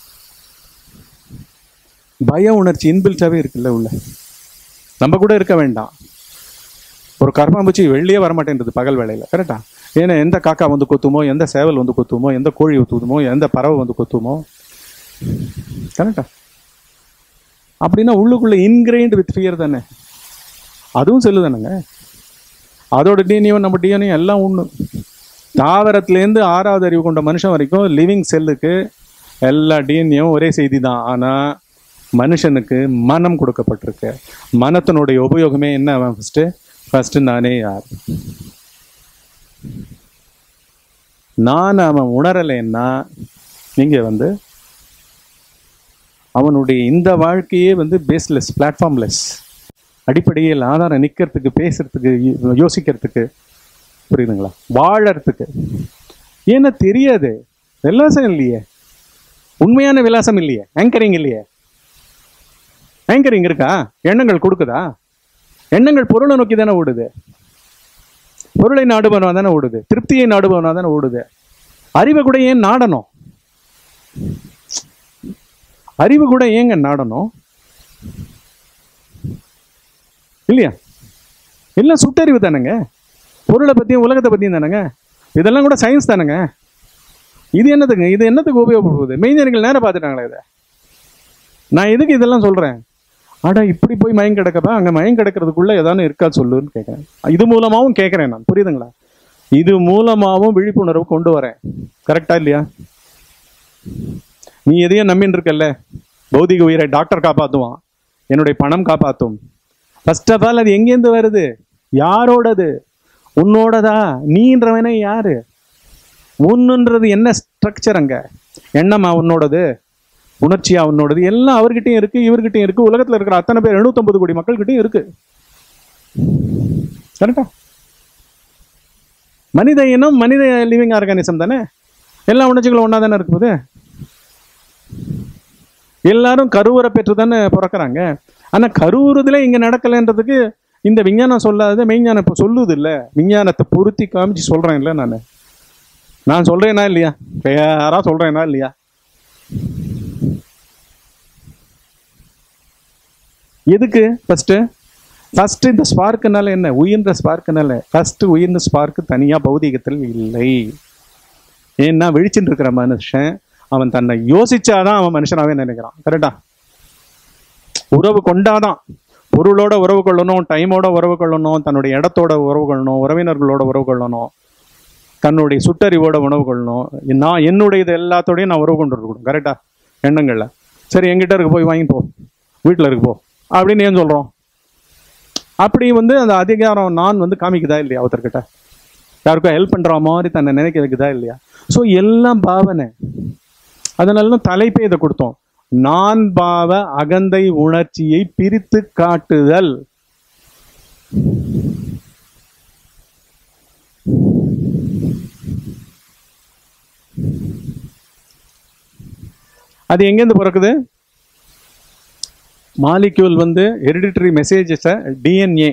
பய உணர்ச்சி இன்பில்ட்டாவே இருக்குல்ல உள்ள நம்ம கூட இருக்க வேண்டாம் ஒரு கர்மாம்பூச்சி வெளியே வரமாட்டேன்றது பகல் வேலையில கரெக்டா ஏன்னா எந்த காக்கா வந்து கொத்துமோ எந்த சேவல் வந்து கொத்துமோ எந்த கோழி கொத்துமோ எந்த பறவை வந்து கொத்துமோ கரெக்டா அப்படின்னா உள்ளுக்குள்ள இன்கிரைண்ட் வித் ஃபியர் தானே அதுவும் செல்லுதானங்க அதோட டிஎன்ஏ நம்ம டிஎன்ஏ எல்லாம் ஒன்று தாவரத்துலேருந்து ஆறாவது அறிவு கொண்ட மனுஷன் வரைக்கும் லிவிங் செல்லுக்கு எல்லா டிஎன்ஏவும் ஒரே செய்தி தான் ஆனால் மனுஷனுக்கு மனம் கொடுக்கப்பட்டிருக்கு மனத்தினுடைய உபயோகமே என்ன ஃபஸ்ட்டு ஃபஸ்ட்டு நானே யார் நான் அவன் உணரலைன்னா நீங்கள் வந்து அவனுடைய இந்த வாழ்க்கையே வந்து பேஸ்லெஸ் பிளாட்ஃபார்ம்லெஸ் அடிப்படையில் ஆதாரம் நிற்கிறதுக்கு பேசுறதுக்கு யோ- யோசிக்கிறதுக்கு புரியுதுங்களா வாழறதுக்கு ஏன்னா தெரியாது விலாசம் இல்லையே உண்மையான விலாசம் இல்லையே ஆங்கரிங் இல்லையே ஆங்கரிங் இருக்கா எண்ணங்கள் கொடுக்குதா எண்ணங்கள் பொருளை நோக்கி தானே ஓடுது பொருளை நாடுபவனா தானே ஓடுது திருப்தியை நாடுபவனா தானே ஓடுது அறிவை கூட ஏன் நாடணும் அறிவு கூட ஏங்க நாடணும் இல்லையா எல்லாம் சுட்டறிவு தானேங்க பொருளை பத்தியும் உலகத்தை பத்தியும் தானேங்க இதெல்லாம் கூட சயின்ஸ் தானேங்க இது என்னதுங்க இது என்னத்துக்கு உபயோகப்படுவது மெய்ஞர்கள் நேரம் பார்த்துட்டாங்களே இதை நான் எதுக்கு இதெல்லாம் சொல்றேன் அடா இப்படி போய் மயம் கிடக்கப்ப அங்க மயம் கிடக்கிறதுக்குள்ள ஏதாவது இருக்கா சொல்லுன்னு கேட்கறேன் இது மூலமாவும் கேட்கறேன் நான் புரியுதுங்களா இது மூலமாவும் விழிப்புணர்வு கொண்டு வரேன் கரெக்டா இல்லையா நீ எதையும் நம்பின்னு இருக்கல்ல பௌதிக உயிரை டாக்டர் காப்பாத்துவான் என்னுடைய பணம் காப்பாத்தும் ஃபர்ஸ்ட் ஆஃப் ஆல் அது எங்கேருந்து வருது யாரோடது உன்னோடதா நீன்றவனே யாரு உன்னுன்றது என்ன ஸ்ட்ரக்சர் அங்க எண்ணமா உன்னோடது உணர்ச்சியா உன்னோடது எல்லாம் அவர்கிட்டயும் இருக்கு இவர்கிட்டயும் இருக்கு உலகத்துல இருக்கிற அத்தனை பேர் 750 கோடி மக்கள்கிட்டயும் இருக்கு கரெக்டா மனித இனம் மனித லிவிங் ஆர்கானிசம் தானே எல்லா உணர்ச்சிகளும் ஒன்றா தானே இருக்குது எல்லாரும் கருவுரை பெற்று தானே பிறக்கறாங்க ஆனா கருவுறுதலே இங்க நடக்கலைன்றதுக்கு இந்த விஞ்ஞானம் சொல்லாத மெய்ஞானம் இப்போ சொல்லுது இல்ல விஞ்ஞானத்தை பொருத்தி காமிச்சு சொல்றேன் இல்ல நான் நான் சொல்றேனா இல்லையா யாரா சொல்றேனா இல்லையா எதுக்கு ஃபர்ஸ்ட் ஃபர்ஸ்ட் இந்த ஸ்பார்க்குனால என்ன உயிர்ன்ற ஸ்பார்க்குனால ஃபர்ஸ்ட் உயிர்ந்த ஸ்பார்க்கு தனியா பௌதிகத்தில் இல்லை ஏன்னா விழிச்சுட்டு இருக்கிற மனுஷன் அவன் தன்னை யோசிச்சாதான் அவன் மனுஷனாவே நினைக்கிறான் கரெக்டா உறவு கொண்டாதான் பொருளோட உறவு கொள்ளணும் டைமோட உறவு கொள்ளணும் தன்னுடைய இடத்தோட உறவு கொள்ளணும் உறவினர்களோட உறவு கொள்ளணும் தன்னுடைய சுட்டறிவோட உணவு கொள்ளணும் நான் என்னுடையது எல்லாத்தோடையும் நான் உறவு கொண்டு இருக்கணும் கரெக்டா எண்ணங்கள்ல சரி எங்கிட்ட இருக்கு போய் வாங்கிட்டு போ வீட்டில் இருக்கு போ அப்படின்னு ஏன் சொல்றோம் அப்படி வந்து அந்த அதிகாரம் நான் வந்து காமிக்குதா இல்லையா ஒருத்தர்கிட்ட யாருக்கும் ஹெல்ப் பண்ற மாதிரி தன்னை நினைக்க வைக்குதா இல்லையா ஸோ எல்லாம் பாவனை அதனால தான் தலைப்பே இதை கொடுத்தோம் நான் பாவ அகந்தை உணர்ச்சியை பிரித்து காட்டுதல் அது எங்கேருந்து பிறக்குது மாலிக்யூல் வந்து ஹெரிடிட்டரி மெசேஜஸை டிஎன்ஏ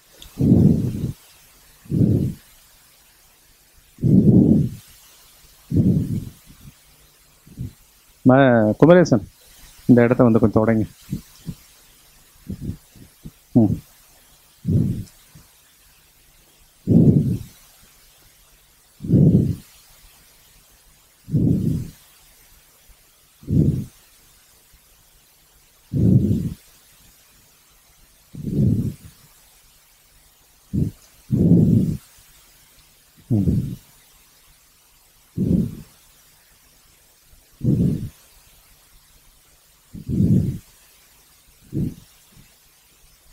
குமரேசன் இந்த இடத்த வந்து கொஞ்சம் தொடங்க ம்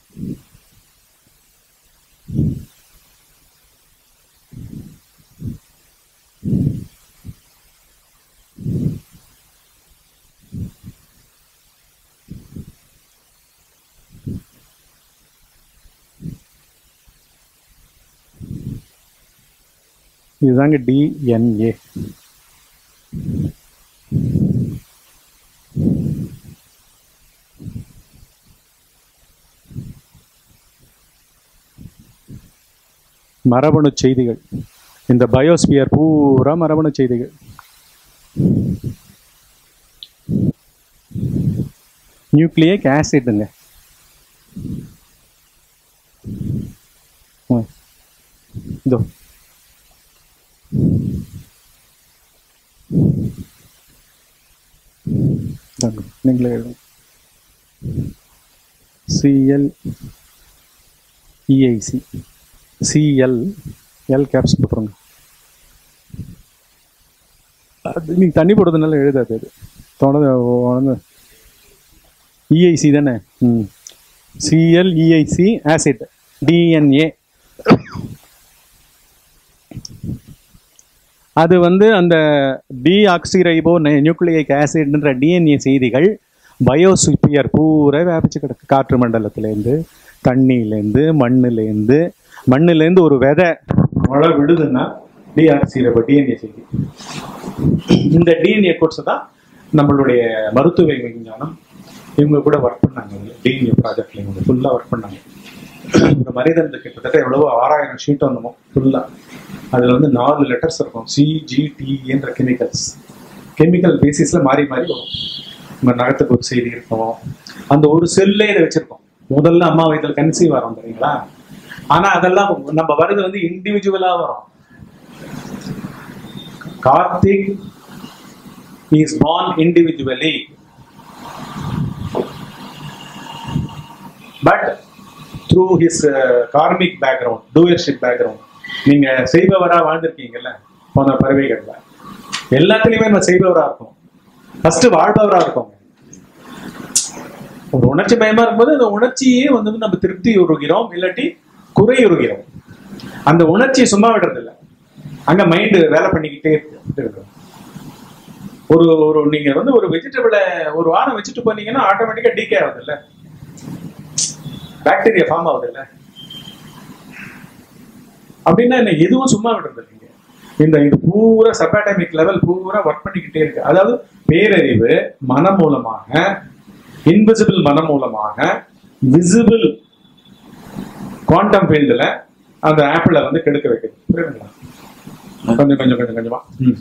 இதுதாங்க டிஎன்ஏ மரபணு செய்திகள் இந்த பயோஸ்பியர் பூரா மரபணு செய்திகள் நியூக்ளியிக் ஆசிட்டுங்க ம். இதோ இந்தாங்க, நீங்களே எழுதுங்க CL EIC CL L caps போட்டுருங்க அது நீங்கள் தண்ணி போடுறதுனால எழுதாது அது தொடர்ந்து இஐசி தானே ம் சிஎல் இஐசி ஆசிட் டிஎன்ஏ அது வந்து அந்த டிஆக்சிரைபோ நியூக்ளியிக் ஆசிட்ன்ற டிஎன்ஏ செய்திகள் பயோஸ்பியர் பூரா வியாபிச்சு கிடக்கு காற்று மண்டலத்திலேருந்து தண்ணியிலேருந்து மண்ணுலேருந்து மண்ணுலேருந்து ஒரு விதை மழை விடுதுன்னா டிஆக்சிரைபோ டிஎன்ஏ செய்தி இந்த டிஎன்ஏ கோர்ஸ் தான் நம்மளுடைய மருத்துவ விஞ்ஞானம் இவங்க கூட ஒர்க் பண்ணாங்க டிஎன்ஏ ப்ராஜெக்ட்ல இவங்க ஃபுல்லாக ஒர்க் பண்ணாங்க ஒரு மனிதனுக்கு கிட்டத்தட்ட எவ்வளவோ ஆறாயிரம் ஷீட் வந்தமோ ஃபுல்லாக அதில் வந்து நாலு லெட்டர்ஸ் இருக்கும் சிஜிடிஎன்ற கெமிக்கல்ஸ் கெமிக்கல் பேசிஸில் மாறி மாறி வரும் நம்ம நகத்துக்கு ஒரு செய்தி இருக்கும் அந்த ஒரு செல்லே இதை வச்சிருக்கோம் முதல்ல அம்மா வயிற்றுல கன்சீவ் வரோம் தெரியுங்களா ஆனால் அதெல்லாம் நம்ம வர்றது வந்து இண்டிவிஜுவலாக வரும் Karthik is born individually but through his karmic background doership background நீங்க செய்பவரா வாழ்ந்திருக்கீங்கல்ல போன பறவைகள்ல எல்லாத்துலயுமே நம்ம செய்பவரா இருக்கும் ஃபர்ஸ்ட் வாழ்பவரா இருக்கும் ஒரு உணர்ச்சி பயமா இருக்கும்போது அந்த உணர்ச்சியே வந்து நம்ம திருப்தி உருகிறோம் இல்லாட்டி குறையுறுகிறோம் அந்த உணர்ச்சியை சும்மா விடுறது இல்ல அங்க மைண்டு வேலை பண்ணிக்கிட்டே இருக்கு ஒரு ஒரு நீங்க வந்து ஒரு வெஜிடபிளை ஒரு வாரம் வச்சுட்டு போனீங்கன்னா ஆட்டோமேட்டிக்கா டீகே ஆகுது இல்ல பாக்டீரியா ஃபார்ம் ஆகுது இல்ல அப்படின்னா என்ன எதுவும் சும்மா விடுறது இல்லைங்க இந்த இது பூரா சப்பாட்டமிக் லெவல் பூரா ஒர்க் பண்ணிக்கிட்டே இருக்கு அதாவது பேரறிவு மனம் மூலமாக இன்விசிபிள் மனம் மூலமாக விசிபிள் குவாண்டம் ஃபீல்டுல அந்த ஆப்பிளை வந்து கெடுக்க வைக்குது புரியுதுங்களா கொஞ்சம் கொஞ்சம் கொஞ்சம் கொஞ்சமா ம்.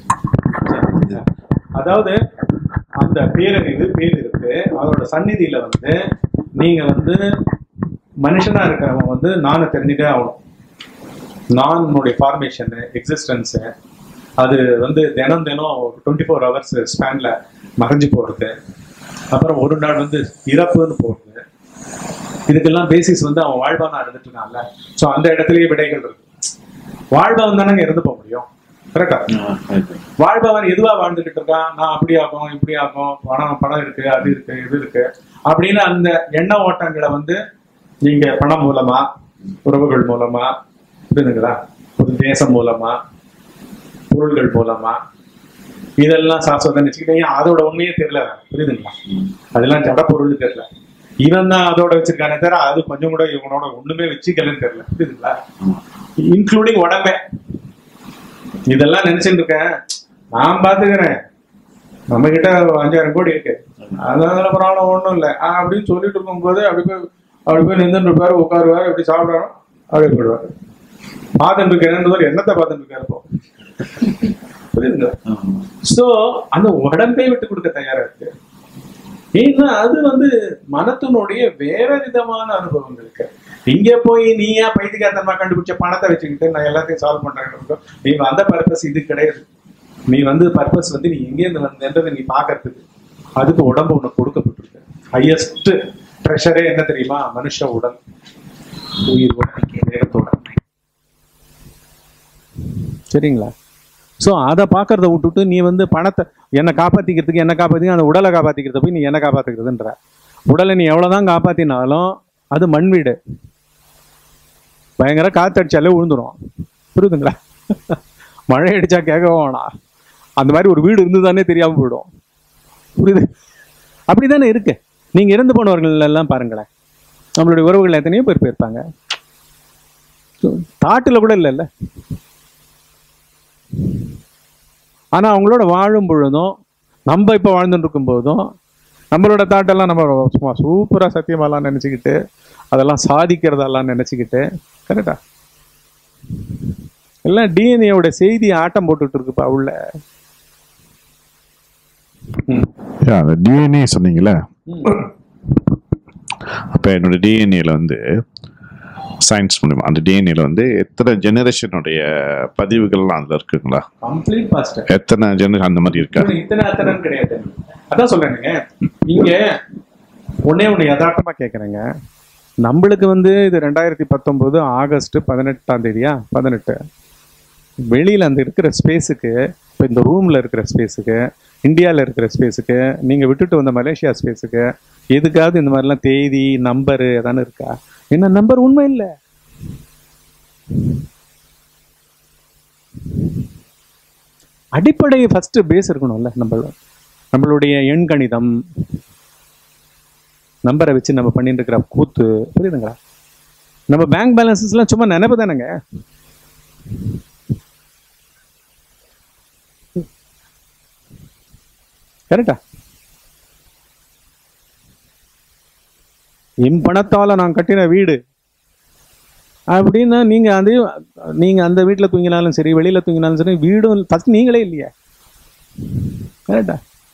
அதாவது அந்த பேரறிவு பேரிருக்கு அதோட சந்நிதியில வந்து நீங்க வந்து மனுஷனா இருக்கிறவங்க வந்து நானை தெரிஞ்சுட்டே ஆகணும் நானுடைய ஃபார்மேஷனு எக்ஸிஸ்டன்ஸு அது வந்து தினம் தினம் டுவெண்ட்டி ஃபோர் ஹவர்ஸ் ஸ்பேன்ல மறைஞ்சு போறது அப்புறம் ஒரு நாள் வந்து இறப்புன்னு போறது இதுக்கெல்லாம் பேசிஸ் வந்து அவன் வாழ்வானா இருந்துட்டு இருக்கான்ல ஸோ அந்த இடத்துலயே விடைகள் இருக்கு வாழ்பவன் தானங்க இறந்து போக முடியும் கரெக்டா வாழ்பவன் எதுவா வாழ்ந்துகிட்டு இருக்கான் நான் அப்படி ஆகும் இப்படி ஆகும் பணம் பணம் இருக்கு அது இருக்கு இது இருக்கு அப்படின்னு அந்த எண்ண ஓட்டங்களை வந்து நீங்க பணம் மூலமா உறவுகள் மூலமா புரியுதுங்களா ஒரு தேசம் மூலமா பொருள்கள் மூலமா இதெல்லாம் சாஸ்வதம் வச்சுக்கிட்டீங்க அதோட உண்மையே தெரியல புரியுதுங்களா அதெல்லாம் ஜட பொருள் தெரியல இவன் தான் அதோட வச்சிருக்கானே தவிர அது கொஞ்சம் கூட இவனோட ஒண்ணுமே வச்சுக்கலன்னு தெரியல புரியுதுங்களா இன்க்ளூடிங் உடம்பே இதெல்லாம் நினைச்சுட்டு இருக்கேன் நான் பாத்துக்கிறேன் நம்ம கிட்ட அஞ்சாயிரம் கோடி இருக்கு அதனால ப்ராப்ளம் ஒண்ணும் இல்லை அப்படின்னு சொல்லிட்டு இருக்கும்போது அப்படி போய் அப்படி போய் நின்றுட்டு இருப்பாரு உட்காருவாரு அப்படி சாப்பிடுவாரு அப்படியே போயிடுவாரு பார்த்துட்டு இருக்கேன் என்னத்தை பார்த்துட்டு இருக்காரு இப்போ புரியுதுங்களா சோ அந்த உடம்பை விட்டு கொடுக்க தயாரா இருக்கு ஏன்னா அது வந்து மனத்தினுடைய வேற விதமான அனுபவங்களுக்கு இங்க போய் நீயா பைத்தியகாரத்தனமா கண்டுபிடிச்ச பணத்தை வச்சுக்கிட்டு நான் எல்லாத்தையும் சால்வ் பண்றேன் நீ வந்த பர்பஸ் இது கிடையாது நீ வந்து பர்பஸ் வந்து நீ எங்கேருந்து வந்ததை நீ பாக்குறதுக்கு அதுக்கு உடம்பு உனக்கு கொடுக்கப்பட்டிருக்கு ஹையஸ்ட் ட்ரெஷரே என்ன தெரியுமா மனுஷ உடல் உயிர் உடல் தேகத்தோட சரிங்களா ஸோ அதை பார்க்கறத விட்டுட்டு நீ வந்து பணத்தை என்னை காப்பாற்றிக்கிறதுக்கு என்ன காப்பாற்றிக்க அந்த உடலை காப்பாற்றிக்கிறத போய் நீ என்ன காப்பாற்றிக்கிறதுன்ற உடலை நீ எவ்வளோதான் காப்பாற்றினாலும் அது மண் வீடு பயங்கர காத்தடிச்சாலே விழுந்துரும் புரியுதுங்களா மழை அடிச்சா கேட்க வேணாம் அந்த மாதிரி ஒரு வீடு இருந்துதானே தெரியாம போயிடும் புரியுது அப்படிதானே இருக்கு நீங்க இறந்து போனவர்கள் எல்லாம் பாருங்களேன் நம்மளுடைய உறவுகள் எத்தனையோ பேர் போயிருப்பாங்க தாட்டுல கூட இல்லைல்ல ஆனா அவங்களோட வாழும் பொழுதும் நம்ம இப்ப வாழ்ந்துட்டு இருக்கும் போதும் நம்மளோட தாட்டெல்லாம் நம்ம சும்மா சூப்பரா சத்தியமாலாம் நினைச்சுக்கிட்டு அதெல்லாம் சாதிக்கிறதெல்லாம் நினைச்சுக்கிட்டு கரெக்டா எல்லாம் டிஎன்ஏவோட செய்தி ஆட்டம் போட்டுட்டு இருக்குப்பா உள்ள ம். Yeah, அந்த டிஎன்ஏ சொன்னீங்களே அப்போ என்னோட டிஎன்ஏல வந்து சயின்ஸ் மூலிமா அந்த டிஎன்ஏல வந்து எத்தனை ஜெனரேஷனுடைய பதிவுகள்லாம் அதில் இருக்குங்களா கம்ப்ளீட் பாஸ்டர் எத்தனை ஜெனரேஷன் அந்த மாதிரி இருக்கா இத்தனை அத்தனைன்னு கிடையாது அதான் சொல்றேனுங்க இங்க ஒன்னே ஒண்ணு யதார்த்தமா கேக்குறேங்க நம்மளுக்கு வந்து இது ரெண்டாயிரத்தி பத்தொன்பது ஆகஸ்ட் பதினெட்டாம் தேதியா பதினெட்டு வெளியில அந்த இருக்கிற ஸ்பேஸுக்கு இப்போ இந்த ரூம்ல இருக்கிற ஸ்பேஸுக்கு இந்தியாவில் இருக்கிற ஸ்பேஸுக்கு நீங்க விட்டுட்டு வந்த மலேசியா ஸ்பேஸுக்கு எதுக்காவது இந்த மாதிரிலாம் தேதி நம்பரு ஏதானு இருக்கா என்ன நம்பர் உண்மை இல்லை அடிப்படை ஃபர்ஸ்ட் பேஸ் இருக்கணும்ல நம்ம நம்மளுடைய எண் கணிதம் நம்பரை வச்சு நம்ம பண்ணிட்டு இருக்கிற கூத்து புரியுதுங்களா நம்ம பேங்க் பேலன்சஸ்லாம் சும்மா நினைப்பு தானேங்க கரெக்டா என் பணத்தால நான் கட்டின வீடு அப்படின்னா நீங்க அது நீங்க அந்த வீட்டுல தூங்கினாலும் சரி வெளியில தூங்கினாலும் சரி வீடும் ஃபர்ஸ்ட் நீங்களே இல்லையா கரெக்டா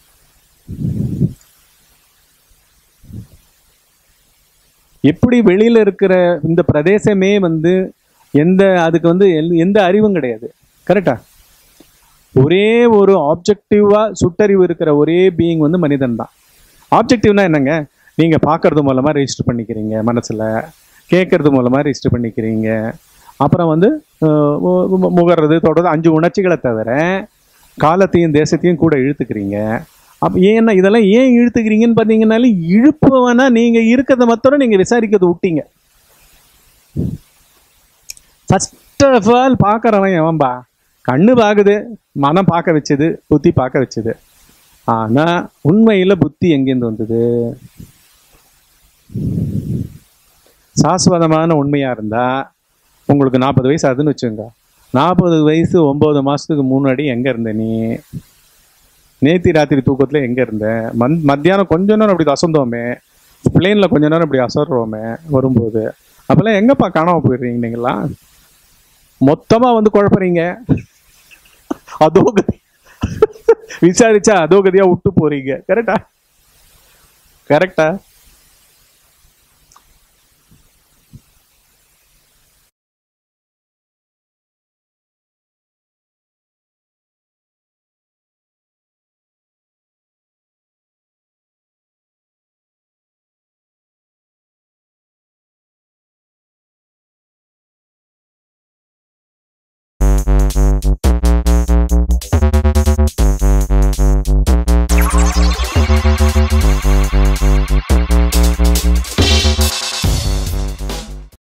எப்படி வெளியில இருக்கிற இந்த பிரதேசமே வந்து எந்த அதுக்கு வந்து எந்த- எந்த அறிவும் கிடையாது கரெக்டா ஒரே ஒரு ஆப்ஜெக்டிவா சுட்டறிவு இருக்கிற ஒரே பீயிங் வந்து மனிதன் தான் ஆப்ஜெக்டிவ்னா என்னங்க நீங்க பார்க்கறது மூலமா ரெஜிஸ்டர் பண்ணிக்கிறீங்க மனசுல கேட்கறது மூலமா ரெஜிஸ்டர் பண்ணிக்கிறீங்க அப்புறம் வந்து அஹ், மு- மு- முகர்றது தொடர்றது அஞ்சு உணர்ச்சிகளை தவிர காலத்தையும் தேசத்தையும் கூட இழுத்துக்கிறீங்க அப்ப ஏன்னா இதெல்லாம் ஏன் இழுத்துக்கிறீங்கன்னு பார்த்தீங்கன்னாலே இழுப்பவனா நீங்க இருக்கிறத மத்தோட நீங்க விசாரிக்கிறது விட்டீங்க ஃபர்ஸ்ட் ஆஃப் ஆல் பார்க்கறவன் எவன்பா கண்ணு பார்க்குது மனம் பார்க்க வச்சது புத்தி பார்க்க வச்சது ஆனா உண்மையில புத்தி எங்கேருந்து வந்தது சாஸ்வதமான உண்மையா இருந்தா உங்களுக்கு நாற்பது வயசு ஆகுதுன்னு வச்சுங்க நாற்பது வயசு ஒன்பது மாசத்துக்கு முன்னாடி எங்க இருந்த நீ நேத்தி ராத்திரி தூக்கத்துல எங்க இருந்த மந் மத்தியானம் கொஞ்ச நேரம் அப்படி அசந்தோமே பிளேன்ல கொஞ்ச நேரம் இப்படி அசர்றோமே வரும்போது அப்பெல்லாம் எங்கப்பா காணாம போயிடுறீங்க நீங்களாம் மொத்தமா வந்து குழப்பறீங்க அதோகதி விசாரிச்சா அதோகதியா விட்டு போறீங்க கரெக்டா கரெக்டா